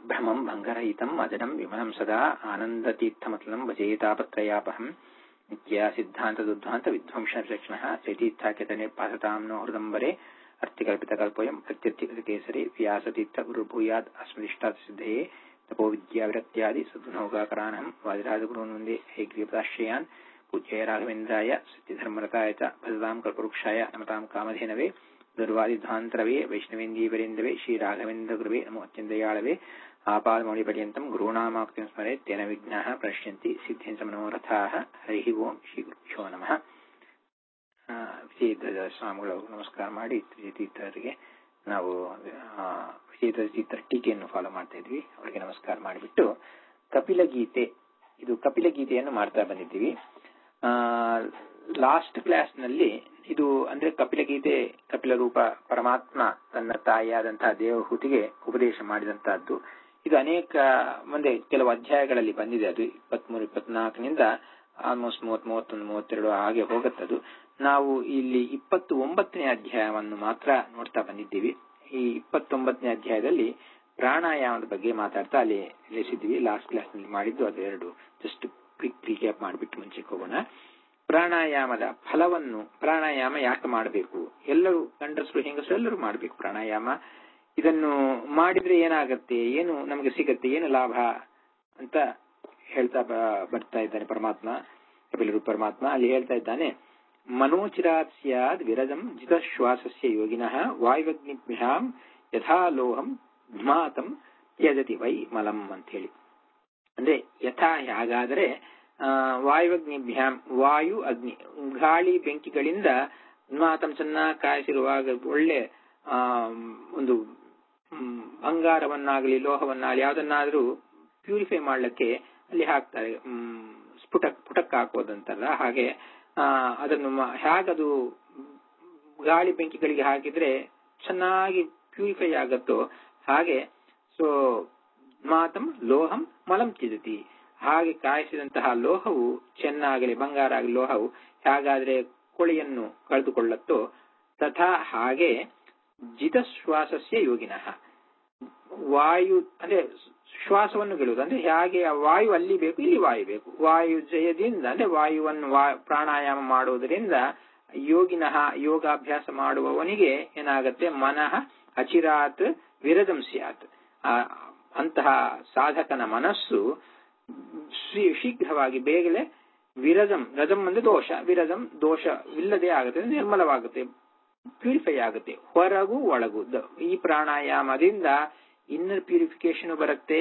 ಭ್ರಮಂ ಭಂಗರಹಿತಂ ಅಜಡಂ ವಿಮಲಂ ಸದಾ ಆನಂದತೀರ್ಥಮತಲಂ ಭಜೇತಾಪತ್ರಯಾಪಹಂ ನಿತ್ಯ ಸಿದ್ಧಾಂತ ದುದ್ಧಾಂತ ವಿಧ್ವಂಸ ವಿಚಕ್ಷಣಃ ಚೈತೀರ್ಥಾಖ್ಯತ ನಿರ್ಪಾಸತಾಂ ನೋ ಹೃದಂಬರೆ ಅರ್ಥಿಕಲ್ಪಿತಕಲ್ಪೋಯಂ ಪ್ರತ್ಯರ್ಥಿಕೃತಕೇಸರಿ ವ್ಯಾಸತೀರ್ಥ ಗುರುಭೂಯಾದ್ ಅಸ್ಮದಿಷ್ಟಾತ್ ಸಿದ್ಧಯೇ ತಪೋ ವಿದ್ಯಾವಿರಕ್ತ್ಯಾದಿ ಸದ್ಗುಣೌಗಾಕರಾನಹಂ ವಾದಿರಾಜಗುರುನ್ ವಂದೇ ಹೈಗ್ರೀಪದಾಶ್ರಯಾನ್ ಪೂಜ್ಯಾಯ ರಾಘವೇಂದ್ರಾಯ ಸತ್ಯಧರ್ಮರತಾಯ ಚ ಭಜತಾಂ ಕಲ್ಪವೃಕ್ಷಾಯ ನಮತಾಂ ಕಾಮಧೇನವೇ ದುರ್ವಾದಿಧ್ವಾಂತರವೇ ವೈಷ್ಣವೇಂದೀವರೇಂದವೇ ಶ್ರೀರಾಘವೇಂದ್ರ ಗುರುವೇ ನಮೋ ಅತ್ಯಂತಯಾಳವೇ ಆಪಾದಮೌಳಿಪರ್ಯಂತಂ ಗುರುಣಾಮಾಕ್ತಿಂ ಸ್ಮರೆ ತೇನ ವಿಘ್ನಾಃ ಪ್ರಶ್ಯಂತಿ ಸಿದ್ಧೇಂದ್ರ ಮನೋರಥಾಃ ಹರಿ ಓಂ ಶ್ರೀ ಗುರುಭ್ಯೋ ನಮಃ ವಿಜಯಧ್ವಜ ಸ್ವಾಮಿಗಳು ನಮಸ್ಕಾರ ಮಾಡಿ ವಿಜಯತೀರ್ಥರಿಗೆ ನಾವು ವಿಜಯಧ್ವಜ ತೀರ್ಥರ ಟೀಕೆಯನ್ನು ಫಾಲೋ ಮಾಡ್ತಾ ಇದ್ವಿ ಅವರಿಗೆ ನಮಸ್ಕಾರ ಮಾಡಿಬಿಟ್ಟು ಕಪಿಲ ಗೀತೆ ಇದು ಕಪಿಲ ಗೀತೆಯನ್ನು ಮಾಡ್ತಾ ಬಂದಿದ್ದೀವಿ ಲಾಸ್ಟ್ ಕ್ಲಾಸ್ ನಲ್ಲಿ ಇದು ಅಂದ್ರೆ ಕಪಿಲ ಗೀತೆ ಕಪಿಲ ರೂಪ ಪರಮಾತ್ಮ ತನ್ನ ತಾಯಿಯಾದಂತಹ ದೇವಹೂತಿಗೆ ಉಪದೇಶ ಮಾಡಿದಂತಹದ್ದು ಇದು ಅನೇಕ ಮುಂದೆ ಕೆಲವು ಅಧ್ಯಾಯಗಳಲ್ಲಿ ಬಂದಿದೆ ಅದು ಇಪ್ಪತ್ಮೂರು ಇಪ್ಪತ್ನಾಲ್ಕನಿಂದ ಆಲ್ಮೋಸ್ಟ್ ಮೂವತ್ ಮೂವತ್ತೊಂದು ಮೂವತ್ತೆರಡು ಹಾಗೆ ಹೋಗುತ್ತದು ನಾವು ಇಲ್ಲಿ ಇಪ್ಪತ್ತು ಒಂಬತ್ತನೇ ಅಧ್ಯಾಯವನ್ನು ಮಾತ್ರ ನೋಡ್ತಾ ಬಂದಿದ್ದೀವಿ ಈ ಇಪ್ಪತ್ತೊಂಬತ್ತನೇ ಅಧ್ಯಾಯದಲ್ಲಿ ಪ್ರಾಣಾಯಾಮದ ಬಗ್ಗೆ ಮಾತಾಡ್ತಾ ಅಲ್ಲಿ ನಿಲ್ಲಿಸಿದ್ವಿ ಲಾಸ್ಟ್ ಕ್ಲಾಸ್ ನಲ್ಲಿ ಮಾಡಿದ್ದು ಅದು ಎರಡು ಜಸ್ಟ್ ಕ್ವಿಕ್ ರೀಕ್ಯಾಪ್ ಮಾಡಿಬಿಟ್ಟು ಮುಂಚೆಗೆ ಹೋಗೋಣ ಪ್ರಾಣಾಯಾಮದ ಫಲವನ್ನು ಪ್ರಾಣಾಯಾಮ ಯಾಕೆ ಮಾಡಬೇಕು ಎಲ್ಲರೂ ಗಂಡಸರು ಹೆಂಗಸರು ಎಲ್ಲರೂ ಮಾಡಬೇಕು ಪ್ರಾಣಾಯಾಮ ಇದನ್ನು ಮಾಡಿದ್ರೆ ಏನಾಗತ್ತೆ ಏನು ನಮಗೆ ಸಿಗತ್ತೆ ಏನು ಲಾಭ ಅಂತ ಹೇಳ್ತಾ ಬರ್ತಾ ಇದ್ದಾನೆ ಪರಮಾತ್ಮ ಕಪಿಲರು ಪರಮಾತ್ಮ ಅಲ್ಲಿ ಹೇಳ್ತಾ ಇದ್ದಾನೆ ಮನೋಚಿರಾತ್ ಸ್ಯಾದ್ ವಿರಜಂ ಜಿತಶ್ವಾಸಸ್ಯ ಯೋಗಿನಃ ವಾಯುವಗ್ನಿಭ್ಯಾಂ ಯಥಾ ಲೋಹಂ ಧ್ಮಾತಂ ತ್ಯಜತಿ ವೈ ಮಲಂ ಅಂತ ಹೇಳಿ ಅಂದ್ರೆ ಯಥಾ ಹಾಗಾದರೆ ವಾಯುವಗ್ನಿಭ್ಯಾಂ ವಾಯು ಅಗ್ನಿ ಗಾಳಿ ಬೆಂಕಿಗಳಿಂದ ಮಾತಂ ಚೆನ್ನಾಗಿ ಕಾಯಿಸಿರುವಾಗ ಒಳ್ಳೆ ಆ ಒಂದು ಬಂಗಾರವನ್ನಾಗಲಿ ಲೋಹವನ್ನಾಗಲಿ ಯಾವುದನ್ನಾದ್ರೂ ಪ್ಯೂರಿಫೈ ಮಾಡ್ಲಿಕ್ಕೆ ಅಲ್ಲಿ ಹಾಕ್ತಾರೆ ಸ್ಫುಟಕ್ ಪುಟಕ್ ಹಾಕೋದಂತಲ್ಲ ಹಾಗೆ ಅದನ್ನು ಹೇಗದು ಗಾಳಿ ಬೆಂಕಿಗಳಿಗೆ ಹಾಕಿದ್ರೆ ಚೆನ್ನಾಗಿ ಪ್ಯೂರಿಫೈ ಆಗತ್ತೋ ಹಾಗೆ ಸೊ ಮಾತಂ ಲೋಹಂ ಮಲಂ ತ್ಯಜತಿ ಹಾಗೆ ಕಾಯಿಸಿದಂತಹ ಲೋಹವು ಚೆನ್ನಾಗಲಿ ಬಂಗಾರ ಆಗಲಿ ಲೋಹವು ಹೇಗಾದ್ರೆ ಕೊಳೆಯನ್ನು ಕಳೆದುಕೊಳ್ಳತ್ತೋ ತಥಾ ಹಾಗೆ ಜಿತಶ್ವಾಸಸ್ಯ ಯೋಗಿನಃ ವಾಯು ಅಂದ್ರೆ ಶ್ವಾಸವನ್ನು ಗೆಲ್ಲುವುದು ಅಂದ್ರೆ ಹೇಗೆ ಆ ವಾಯು ಅಲ್ಲಿ ಬೇಕು ಇಲ್ಲಿ ವಾಯು ಬೇಕು ವಾಯು ಜಯದಿಂದ ಅಂದ್ರೆ ವಾಯುವನ್ನು ಪ್ರಾಣಾಯಾಮ ಮಾಡುವುದರಿಂದ ಯೋಗಿನಃ ಯೋಗಾಭ್ಯಾಸ ಮಾಡುವವನಿಗೆ ಏನಾಗತ್ತೆ ಮನಃ ಅಚಿರಾತ್ ವಿರಜಂ ಸ್ಯಾತ್ ಅಂತಹ ಸಾಧಕನ ಮನಸ್ಸು ಶೀಘ್ರವಾಗಿ ಬೇಗನೆ ವಿರಜಂ ರಜಂ ಅಂದ್ರೆ ದೋಷ ವಿರಜಂ ದೋಷವಿಲ್ಲದೆ ಆಗುತ್ತೆ ನಿರ್ಮಲವಾಗುತ್ತೆ ಪ್ಯೂರಿಫೈ ಆಗುತ್ತೆ ಹೊರಗೂ ಒಳಗು ಈ ಪ್ರಾಣಾಯಾಮದಿಂದ ಇನ್ನರ್ ಪ್ಯೂರಿಫಿಕೇಶನ್ ಬರುತ್ತೆ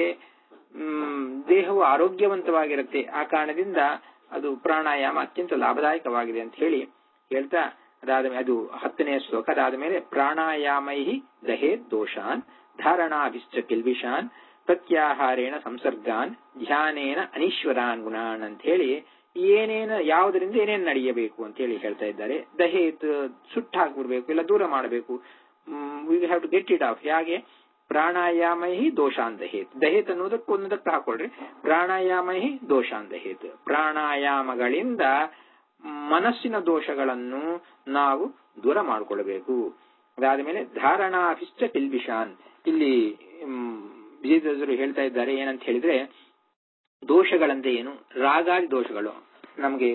ದೇಹವು ಆರೋಗ್ಯವಂತವಾಗಿರುತ್ತೆ ಆ ಕಾರಣದಿಂದ ಅದು ಪ್ರಾಣಾಯಾಮ ಅತ್ಯಂತ ಲಾಭದಾಯಕವಾಗಿದೆ ಅಂತ ಹೇಳಿ ಹೇಳ್ತಾ ಅದಾದ ಅದು ಹತ್ತನೇ ಶ್ಲೋಕ ಅದಾದ ಮೇಲೆ ಪ್ರಾಣಾಯಾಮೈ ದಹೇ ದೋಷಾನ್ ಧಾರಣಾಭಿಶ್ಚ ಕಿಲ್ಬಿಷಾನ್ ಪ್ರತ್ಯಾಹಾರೇಣ ಸಂಸರ್ಗಾನ್ ಧ್ಯಾನೇನ ಅನೀಶ್ವರಾನ್ ಗುಣಾನ್ ಅಂತ ಹೇಳಿ ಏನೇನು ಯಾವುದರಿಂದ ಏನೇನು ನಡೆಯಬೇಕು ಅಂತ ಹೇಳಿ ಹೇಳ್ತಾ ಇದ್ದಾರೆ ದಹೇತ್ ಸುಟ್ಟು ಹಾಕ್ಬಿಡ್ಬೇಕು ಇಲ್ಲ ದೂರ ಮಾಡಬೇಕು we have to get it off ಹೇಗೆ ಪ್ರಾಣಾಯಾಮೈ ದೋಷಾನ್ ದಹೇತ್ ದಹೇತ್ ಅನ್ನೋದಕ್ಕೆ ಒಂದಕ್ಕೆ ಹಾಕೊಳ್ರಿ ಪ್ರಾಣಾಯಾಮೈ ದೋಷಾನ್ ದಹೇತ್ ಪ್ರಾಣಾಯಾಮಗಳಿಂದ ಮನಸ್ಸಿನ ದೋಷಗಳನ್ನು ನಾವು ದೂರ ಮಾಡಿಕೊಳ್ಬೇಕು ಅದಾದ ಮೇಲೆ ಧಾರಣಾಭಿಷ್ಟ ಟಿಲ್ಬಿಷಾನ್ ಇಲ್ಲಿ ವಿಜಯದರು ಹೇಳ್ತಾ ಇದ್ದಾರೆ ಏನಂತ ಹೇಳಿದ್ರೆ ದೋಷಗಳಂತೆ ಏನು ರಾಗಾದಿ ದೋಷಗಳು ನಮಗೆ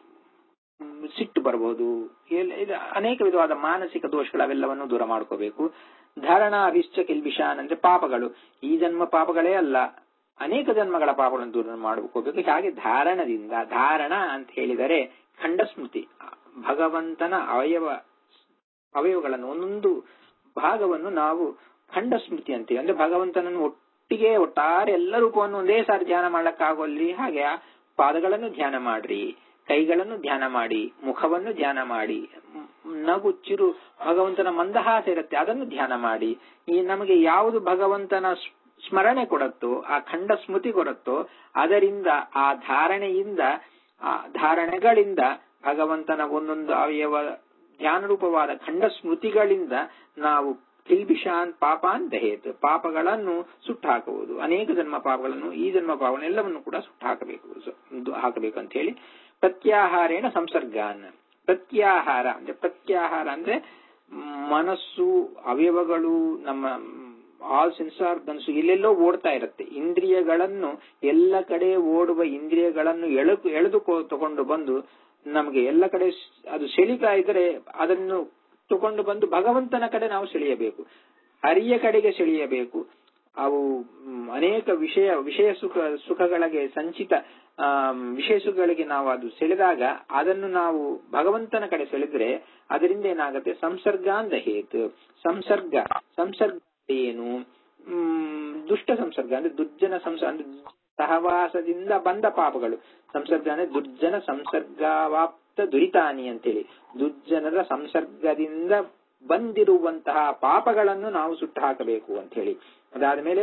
ಸಿಟ್ಟು ಬರಬಹುದು ಅನೇಕ ವಿಧವಾದ ಮಾನಸಿಕ ದೋಷಗಳು ಅವೆಲ್ಲವನ್ನು ದೂರ ಮಾಡ್ಕೋಬೇಕು ಧಾರಣಾ ಅಭಿಷ್ಟ ಕಿಲ್ಬಿಷಾನ್ ಅಂದ್ರೆ ಪಾಪಗಳು ಈ ಜನ್ಮ ಪಾಪಗಳೇ ಅಲ್ಲ ಅನೇಕ ಜನ್ಮಗಳ ಪಾಪಗಳನ್ನು ದೂರ ಮಾಡ್ಕೋಬೇಕು ಹಾಗೆ ಧಾರಣದಿಂದ ಧಾರಣ ಅಂತ ಹೇಳಿದರೆ ಖಂಡಸ್ಮೃತಿ ಭಗವಂತನ ಅವಯವ ಅವಯವಗಳನ್ನು ಒಂದೊಂದು ಭಾಗವನ್ನು ನಾವು ಖಂಡ ಸ್ಮೃತಿ ಅಂತೀವಿ ಅಂದ್ರೆ ಭಗವಂತನನ್ನು ಒಟ್ಟಿಗೆ ಒಟ್ಟಾರೆ ಎಲ್ಲ ರೂಪವನ್ನು ಒಂದೇ ಸಾರಿ ಧ್ಯಾನ ಮಾಡ್ಲಕ್ಕಾಗೋಲ್ರಿ ಹಾಗೆ ಪಾದಗಳನ್ನು ಧ್ಯಾನ ಮಾಡ್ರಿ ಕೈಗಳನ್ನು ಧ್ಯಾನ ಮಾಡಿ ಮುಖವನ್ನು ಧ್ಯಾನ ಮಾಡಿ ನಗು ಚಿರು ಭಗವಂತನ ಮಂದಹಾಸ ಇರುತ್ತೆ ಅದನ್ನು ಧ್ಯಾನ ಮಾಡಿ ಈ ನಮಗೆ ಯಾವುದು ಭಗವಂತನ ಸ್ಮರಣೆ ಕೊಡುತ್ತೋ ಆ ಖಂಡ ಸ್ಮೃತಿ ಕೊಡುತ್ತೋ ಅದರಿಂದ ಆ ಧಾರಣೆಯಿಂದ ಆ ಧಾರಣೆಗಳಿಂದ ಭಗವಂತನ ಒಂದೊಂದು ಅವಯವ ಧ್ಯಾನ ರೂಪವಾದ ಖಂಡ ಸ್ಮೃತಿಗಳಿಂದ ನಾವು ಕಿಲ್ಬಿಷಾನ್ ಪಾಪಾನ್ ದಹೇತ್ ಪಾಪಗಳನ್ನು ಸುಟ್ಟು ಹಾಕುವುದು ಅನೇಕ ಜನ್ಮ ಪಾಪಗಳನ್ನು ಈ ಜನ್ಮ ಪಾಪಗಳನ್ನು ಎಲ್ಲವನ್ನು ಕೂಡ ಸುಟ್ಟು ಹಾಕಬೇಕು ಹಾಕಬೇಕು ಅಂತ ಹೇಳಿ ಪ್ರತ್ಯಾಹಾರೇಣ ಸಂಸರ್ಗಾನ್ ಪ್ರತ್ಯಾಹಾರ ಅಂದ್ರೆ ಪ್ರತ್ಯಾಹಾರ ಅಂದ್ರೆ ಮನಸ್ಸು ಅವಯವಗಳು ನಮ್ಮ ಆಲ್ ಸೆನ್ಸ್ ಆರ್ಗನ್ಸ್ ಇಲ್ಲೆಲ್ಲೋ ಓಡ್ತಾ ಇರುತ್ತೆ ಇಂದ್ರಿಯಗಳನ್ನು ಎಲ್ಲ ಕಡೆ ಓಡುವ ಇಂದ್ರಿಯಗಳನ್ನು ಎಳೆದು ಎಳೆದು ತಗೊಂಡು ಬಂದು ನಮಗೆ ಎಲ್ಲ ಕಡೆ ಅದು ಸೆಳಿತಾ ಇದ್ರೆ ಅದನ್ನು ತಗೊಂಡು ಬಂದು ಭಗವಂತನ ಕಡೆ ನಾವು ಸೆಳೆಯಬೇಕು ಹರಿಯ ಕಡೆಗೆ ಸೆಳೆಯಬೇಕು ಅವು ಅನೇಕ ವಿಷಯ ವಿಷಯ ಸುಖ ಸುಖಗಳಿಗೆ ಸಂಚಿತ ವಿಷಯ ಸುಖಗಳಿಗೆ ನಾವು ಅದು ಸೆಳೆದಾಗ ಅದನ್ನು ನಾವು ಭಗವಂತನ ಕಡೆ ಸೆಳೆದ್ರೆ ಅದರಿಂದ ಏನಾಗುತ್ತೆ ಸಂಸರ್ಗ ಅಂತ ಹೇತು ಸಂಸರ್ಗ ಸಂಸರ್ಗ ಏನು ಹ್ಮ್ ದುಷ್ಟ ಸಂಸರ್ಗ ಅಂದ್ರೆ ದುರ್ಜನ ಸಂಸರ್ಗ ಅಂದ್ರೆ ಸಹವಾಸದಿಂದ ಬಂದ ಪಾಪಗಳು ಸಂಸರ್ಗ ಅಂದ್ರೆ ದುರ್ಜನ ಸಂಸರ್ಗವಾಪ್ತ ದುರಿತಾನಿ ಅಂತೇಳಿ ದುರ್ಜನರ ಸಂಸರ್ಗದಿಂದ ಬಂದಿರುವಂತಹ ಪಾಪಗಳನ್ನು ನಾವು ಸುಟ್ಟು ಹಾಕಬೇಕು ಅಂತ ಹೇಳಿ ಅದಾದ ಮೇಲೆ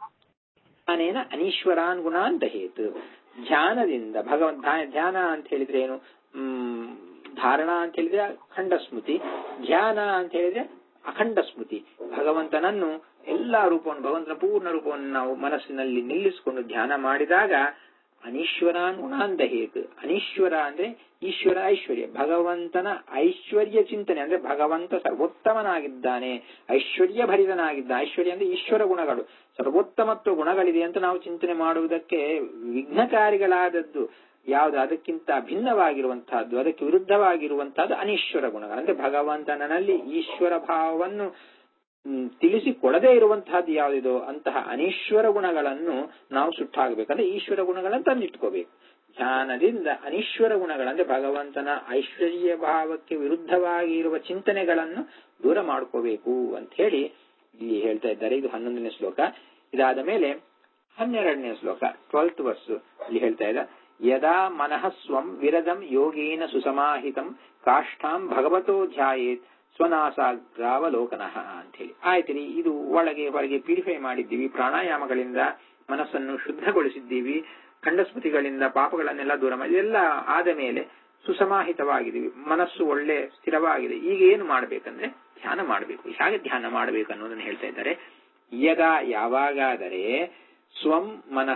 ಧ್ಯಾನೇನ ಅನೀಶ್ವರಾನ್ ಗುಣಾನ್ ದಹೇತ್ ಧ್ಯಾನದಿಂದ ಭಗವಂತ ಧ್ಯಾನ ಅಂತ ಹೇಳಿದ್ರೆ ಏನು ಹ್ಮ್ ಧಾರಣ ಅಂತ ಹೇಳಿದ್ರೆ ಅಖಂಡ ಸ್ಮೃತಿ ಧ್ಯಾನ ಅಂತ ಹೇಳಿದ್ರೆ ಅಖಂಡ ಸ್ಮೃತಿ ಭಗವಂತನನ್ನು ಎಲ್ಲಾ ರೂಪವನ್ನು ಭಗವಂತನ ಪೂರ್ಣ ರೂಪವನ್ನು ನಾವು ಮನಸ್ಸಿನಲ್ಲಿ ನಿಲ್ಲಿಸಿಕೊಂಡು ಧ್ಯಾನ ಮಾಡಿದಾಗ ಅನೀಶ್ವರಾನ್ ಗುಣಾನ್ ದಹೇತ್ ಅನೀಶ್ವರ ಅಂದ್ರೆ ಈಶ್ವರ ಐಶ್ವರ್ಯ ಭಗವಂತನ ಐಶ್ವರ್ಯ ಚಿಂತನೆ ಅಂದ್ರೆ ಭಗವಂತ ಸರ್ವೋತ್ತಮನಾಗಿದ್ದಾನೆ ಐಶ್ವರ್ಯ ಭರಿತನಾಗಿದ್ದ ಐಶ್ವರ್ಯ ಅಂದ್ರೆ ಈಶ್ವರ ಗುಣಗಳು ಸರ್ವೋತ್ತಮತ್ವ ಗುಣಗಳಿದೆ ಅಂತ ನಾವು ಚಿಂತನೆ ಮಾಡುವುದಕ್ಕೆ ವಿಘ್ನಕಾರಿಗಳಾದದ್ದು ಯಾವುದು ಅದಕ್ಕಿಂತ ಭಿನ್ನವಾಗಿರುವಂತಹದ್ದು ಅದಕ್ಕೆ ವಿರುದ್ಧವಾಗಿರುವಂತಹದ್ದು ಅನೀಶ್ವರ ಗುಣಗಳು ಅಂದ್ರೆ ಭಗವಂತನಲ್ಲಿ ಈಶ್ವರ ಭಾವವನ್ನು ತಿಳಿಸಿಕೊಡದೇ ಇರುವಂತಹದ್ದು ಯಾವುದಿದೋ ಅಂತಹ ಅನೀಶ್ವರ ಗುಣಗಳನ್ನು ನಾವು ಸುಟ್ಟಾಗಬೇಕಂದ್ರೆ ಈಶ್ವರ ಗುಣಗಳನ್ನು ತಂದಿಟ್ಕೋಬೇಕು ಧ್ಯಾನದಿಂದ ಅನೀಶ್ವರ ಗುಣಗಳಂದ್ರೆ ಭಗವಂತನ ಐಶ್ವರ್ಯ ಭಾವಕ್ಕೆ ವಿರುದ್ಧವಾಗಿ ಇರುವ ಚಿಂತನೆಗಳನ್ನು ದೂರ ಮಾಡ್ಕೋಬೇಕು ಅಂತ ಹೇಳಿ ಇಲ್ಲಿ ಹೇಳ್ತಾ ಇದ್ದಾರೆ ಇದು ಹನ್ನೊಂದನೇ ಶ್ಲೋಕ ಇದಾದ ಮೇಲೆ ಹನ್ನೆರಡನೇ ಶ್ಲೋಕ ಟ್ವೆಲ್ತ್ ವರ್ಸ್ ಇಲ್ಲಿ ಹೇಳ್ತಾ ಇದ್ದ ಯದಾ ಮನಃ ಸ್ವಂ ವಿರದಂ ಯೋಗೇನ ಸುಸಮಾಹಿತಂ ಕಾಷ್ಠಾಂ ಭಗವತೋ ಧ್ಯಾಯೇತ್ ಸ್ವನಾಸಾಗ್ರಾವಲೋಕನಃ ಅಂತ ಹೇಳಿ ಆಯ್ತು ರೀ ಇದು ಒಳಗೆ ಹೊರಗೆ ಪ್ಯೂರಿಫೈ ಮಾಡಿದ್ದೀವಿ ಪ್ರಾಣಾಯಾಮಗಳಿಂದ ಮನಸ್ಸನ್ನು ಶುದ್ಧಗೊಳಿಸಿದ್ದೀವಿ ಖಂಡಸ್ಮೃತಿಗಳಿಂದ ಪಾಪಗಳನ್ನೆಲ್ಲ ದೂರ ಮಾಡಿ ಎಲ್ಲ ಆದ ಮೇಲೆ ಸುಸಮಾಹಿತವಾಗಿದ್ದೀವಿ ಮನಸ್ಸು ಒಳ್ಳೆ ಸ್ಥಿರವಾಗಿದೆ ಈಗ ಏನು ಮಾಡ್ಬೇಕಂದ್ರೆ ಧ್ಯಾನ ಮಾಡಬೇಕು ಹೇಗೆ ಧ್ಯಾನ ಮಾಡಬೇಕು ಅನ್ನೋದನ್ನ ಹೇಳ್ತಾ ಇದ್ದಾರೆ ಯದ ಯಾವಾಗಾದರೆ ಸ್ವಂ ಮನಃ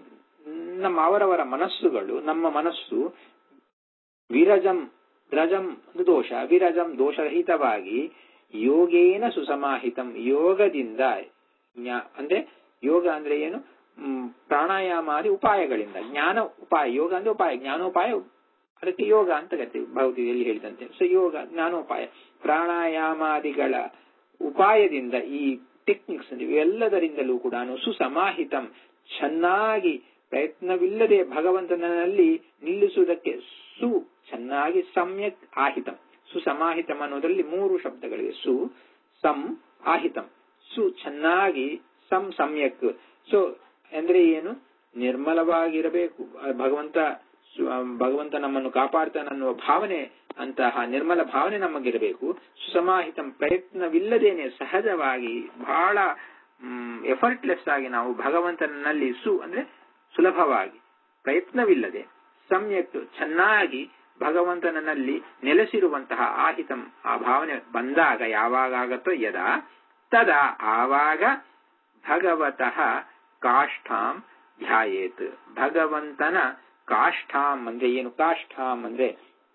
ನಮ್ಮ ಅವರವರ ಮನಸ್ಸುಗಳು ನಮ್ಮ ಮನಸ್ಸು ವಿರಜಂ ರಜಂ ದೋಷ ವಿರಜಂ ದೋಷರಹಿತವಾಗಿ ಯೋಗೇನ ಸುಸಮಾಹಿತಂ ಯೋಗದಿಂದ ಅಂದ್ರೆ ಯೋಗ ಅಂದ್ರೆ ಏನು ಪ್ರಾಣಾಯಾಮಾದಿ ಉಪಾಯಗಳಿಂದ ಜ್ಞಾನ ಉಪಾಯ ಯೋಗ ಅಂದ್ರೆ ಉಪಾಯ ಜ್ಞಾನೋಪಾಯ ಅದಕ್ಕೆ ಯೋಗ ಅಂತ ಕರಿತೀವಿ ಭೌತಿಯಲ್ಲಿ ಹೇಳಿದಂತೆ ಸೊ ಯೋಗ ಜ್ಞಾನೋಪಾಯ ಪ್ರಾಣಾಯಾಮಾದಿಗಳ ಉಪಾಯದಿಂದ ಈ ಟೆಕ್ನಿಕ್ಸ್ ಇವೆಲ್ಲದರಿಂದಲೂ ಕೂಡ ಸುಸಮಾಹಿತಂ ಚೆನ್ನಾಗಿ ಪ್ರಯತ್ನವಿಲ್ಲದೆ ಭಗವಂತನಲ್ಲಿ ನಿಲ್ಲಿಸುವುದಕ್ಕೆ ಸು ಚೆನ್ನಾಗಿ ಸಮ್ಯಕ್ ಆಹಿತಂ ಸುಸಮಾಹಿತಂ ಅನ್ನೋದ್ರಲ್ಲಿ ಮೂರು ಶಬ್ದಗಳಿವೆ ಸು ಸಂ ಆಹಿತಂ ಸು ಚೆನ್ನಾಗಿ ಸಂ ಸಮ್ಯಕ್ ಸೊ ಅಂದ್ರೆ ಏನು ನಿರ್ಮಲವಾಗಿರಬೇಕು ಭಗವಂತ ಭಗವಂತ ನಮ್ಮನ್ನು ಕಾಪಾಡ್ತಾನನ್ನುವ ಭಾವನೆ ಅಂತಹ ನಿರ್ಮಲ ಭಾವನೆ ನಮಗಿರಬೇಕು ಸುಸಮಾಹಿತಂ ಪ್ರಯತ್ನವಿಲ್ಲದೇನೆ ಸಹಜವಾಗಿ ಬಹಳ ಎಫರ್ಟ್ಲೆಸ್ ಆಗಿ ನಾವು ಭಗವಂತನಲ್ಲಿ ಸು ಅಂದ್ರೆ ಸುಲಭವಾಗಿ ಪ್ರಯತ್ನವಿಲ್ಲದೆ ಸಮ್ಯಕ್ ಚೆನ್ನಾಗಿ ಭಗವಂತನಲ್ಲಿ ನೆಲೆಸಿರುವಂತಹ ಆಹಿತಂ ಆ ಭಾವನೆ ಬಂದಾಗ ಯಾವಾಗತ್ತೋ ಯದಾ ತದಾ ಆವಾಗ ಭಗವತಃ ಕಾಷ್ಠಾಂ ಧ್ಯಾಯೇತ್ ಭಗವಂತನ ಕಾಷ್ಠಾಂ ಅಂದ್ರೆ ಏನು ಕಾಷ್ಠಾಂ ಅಂದ್ರೆ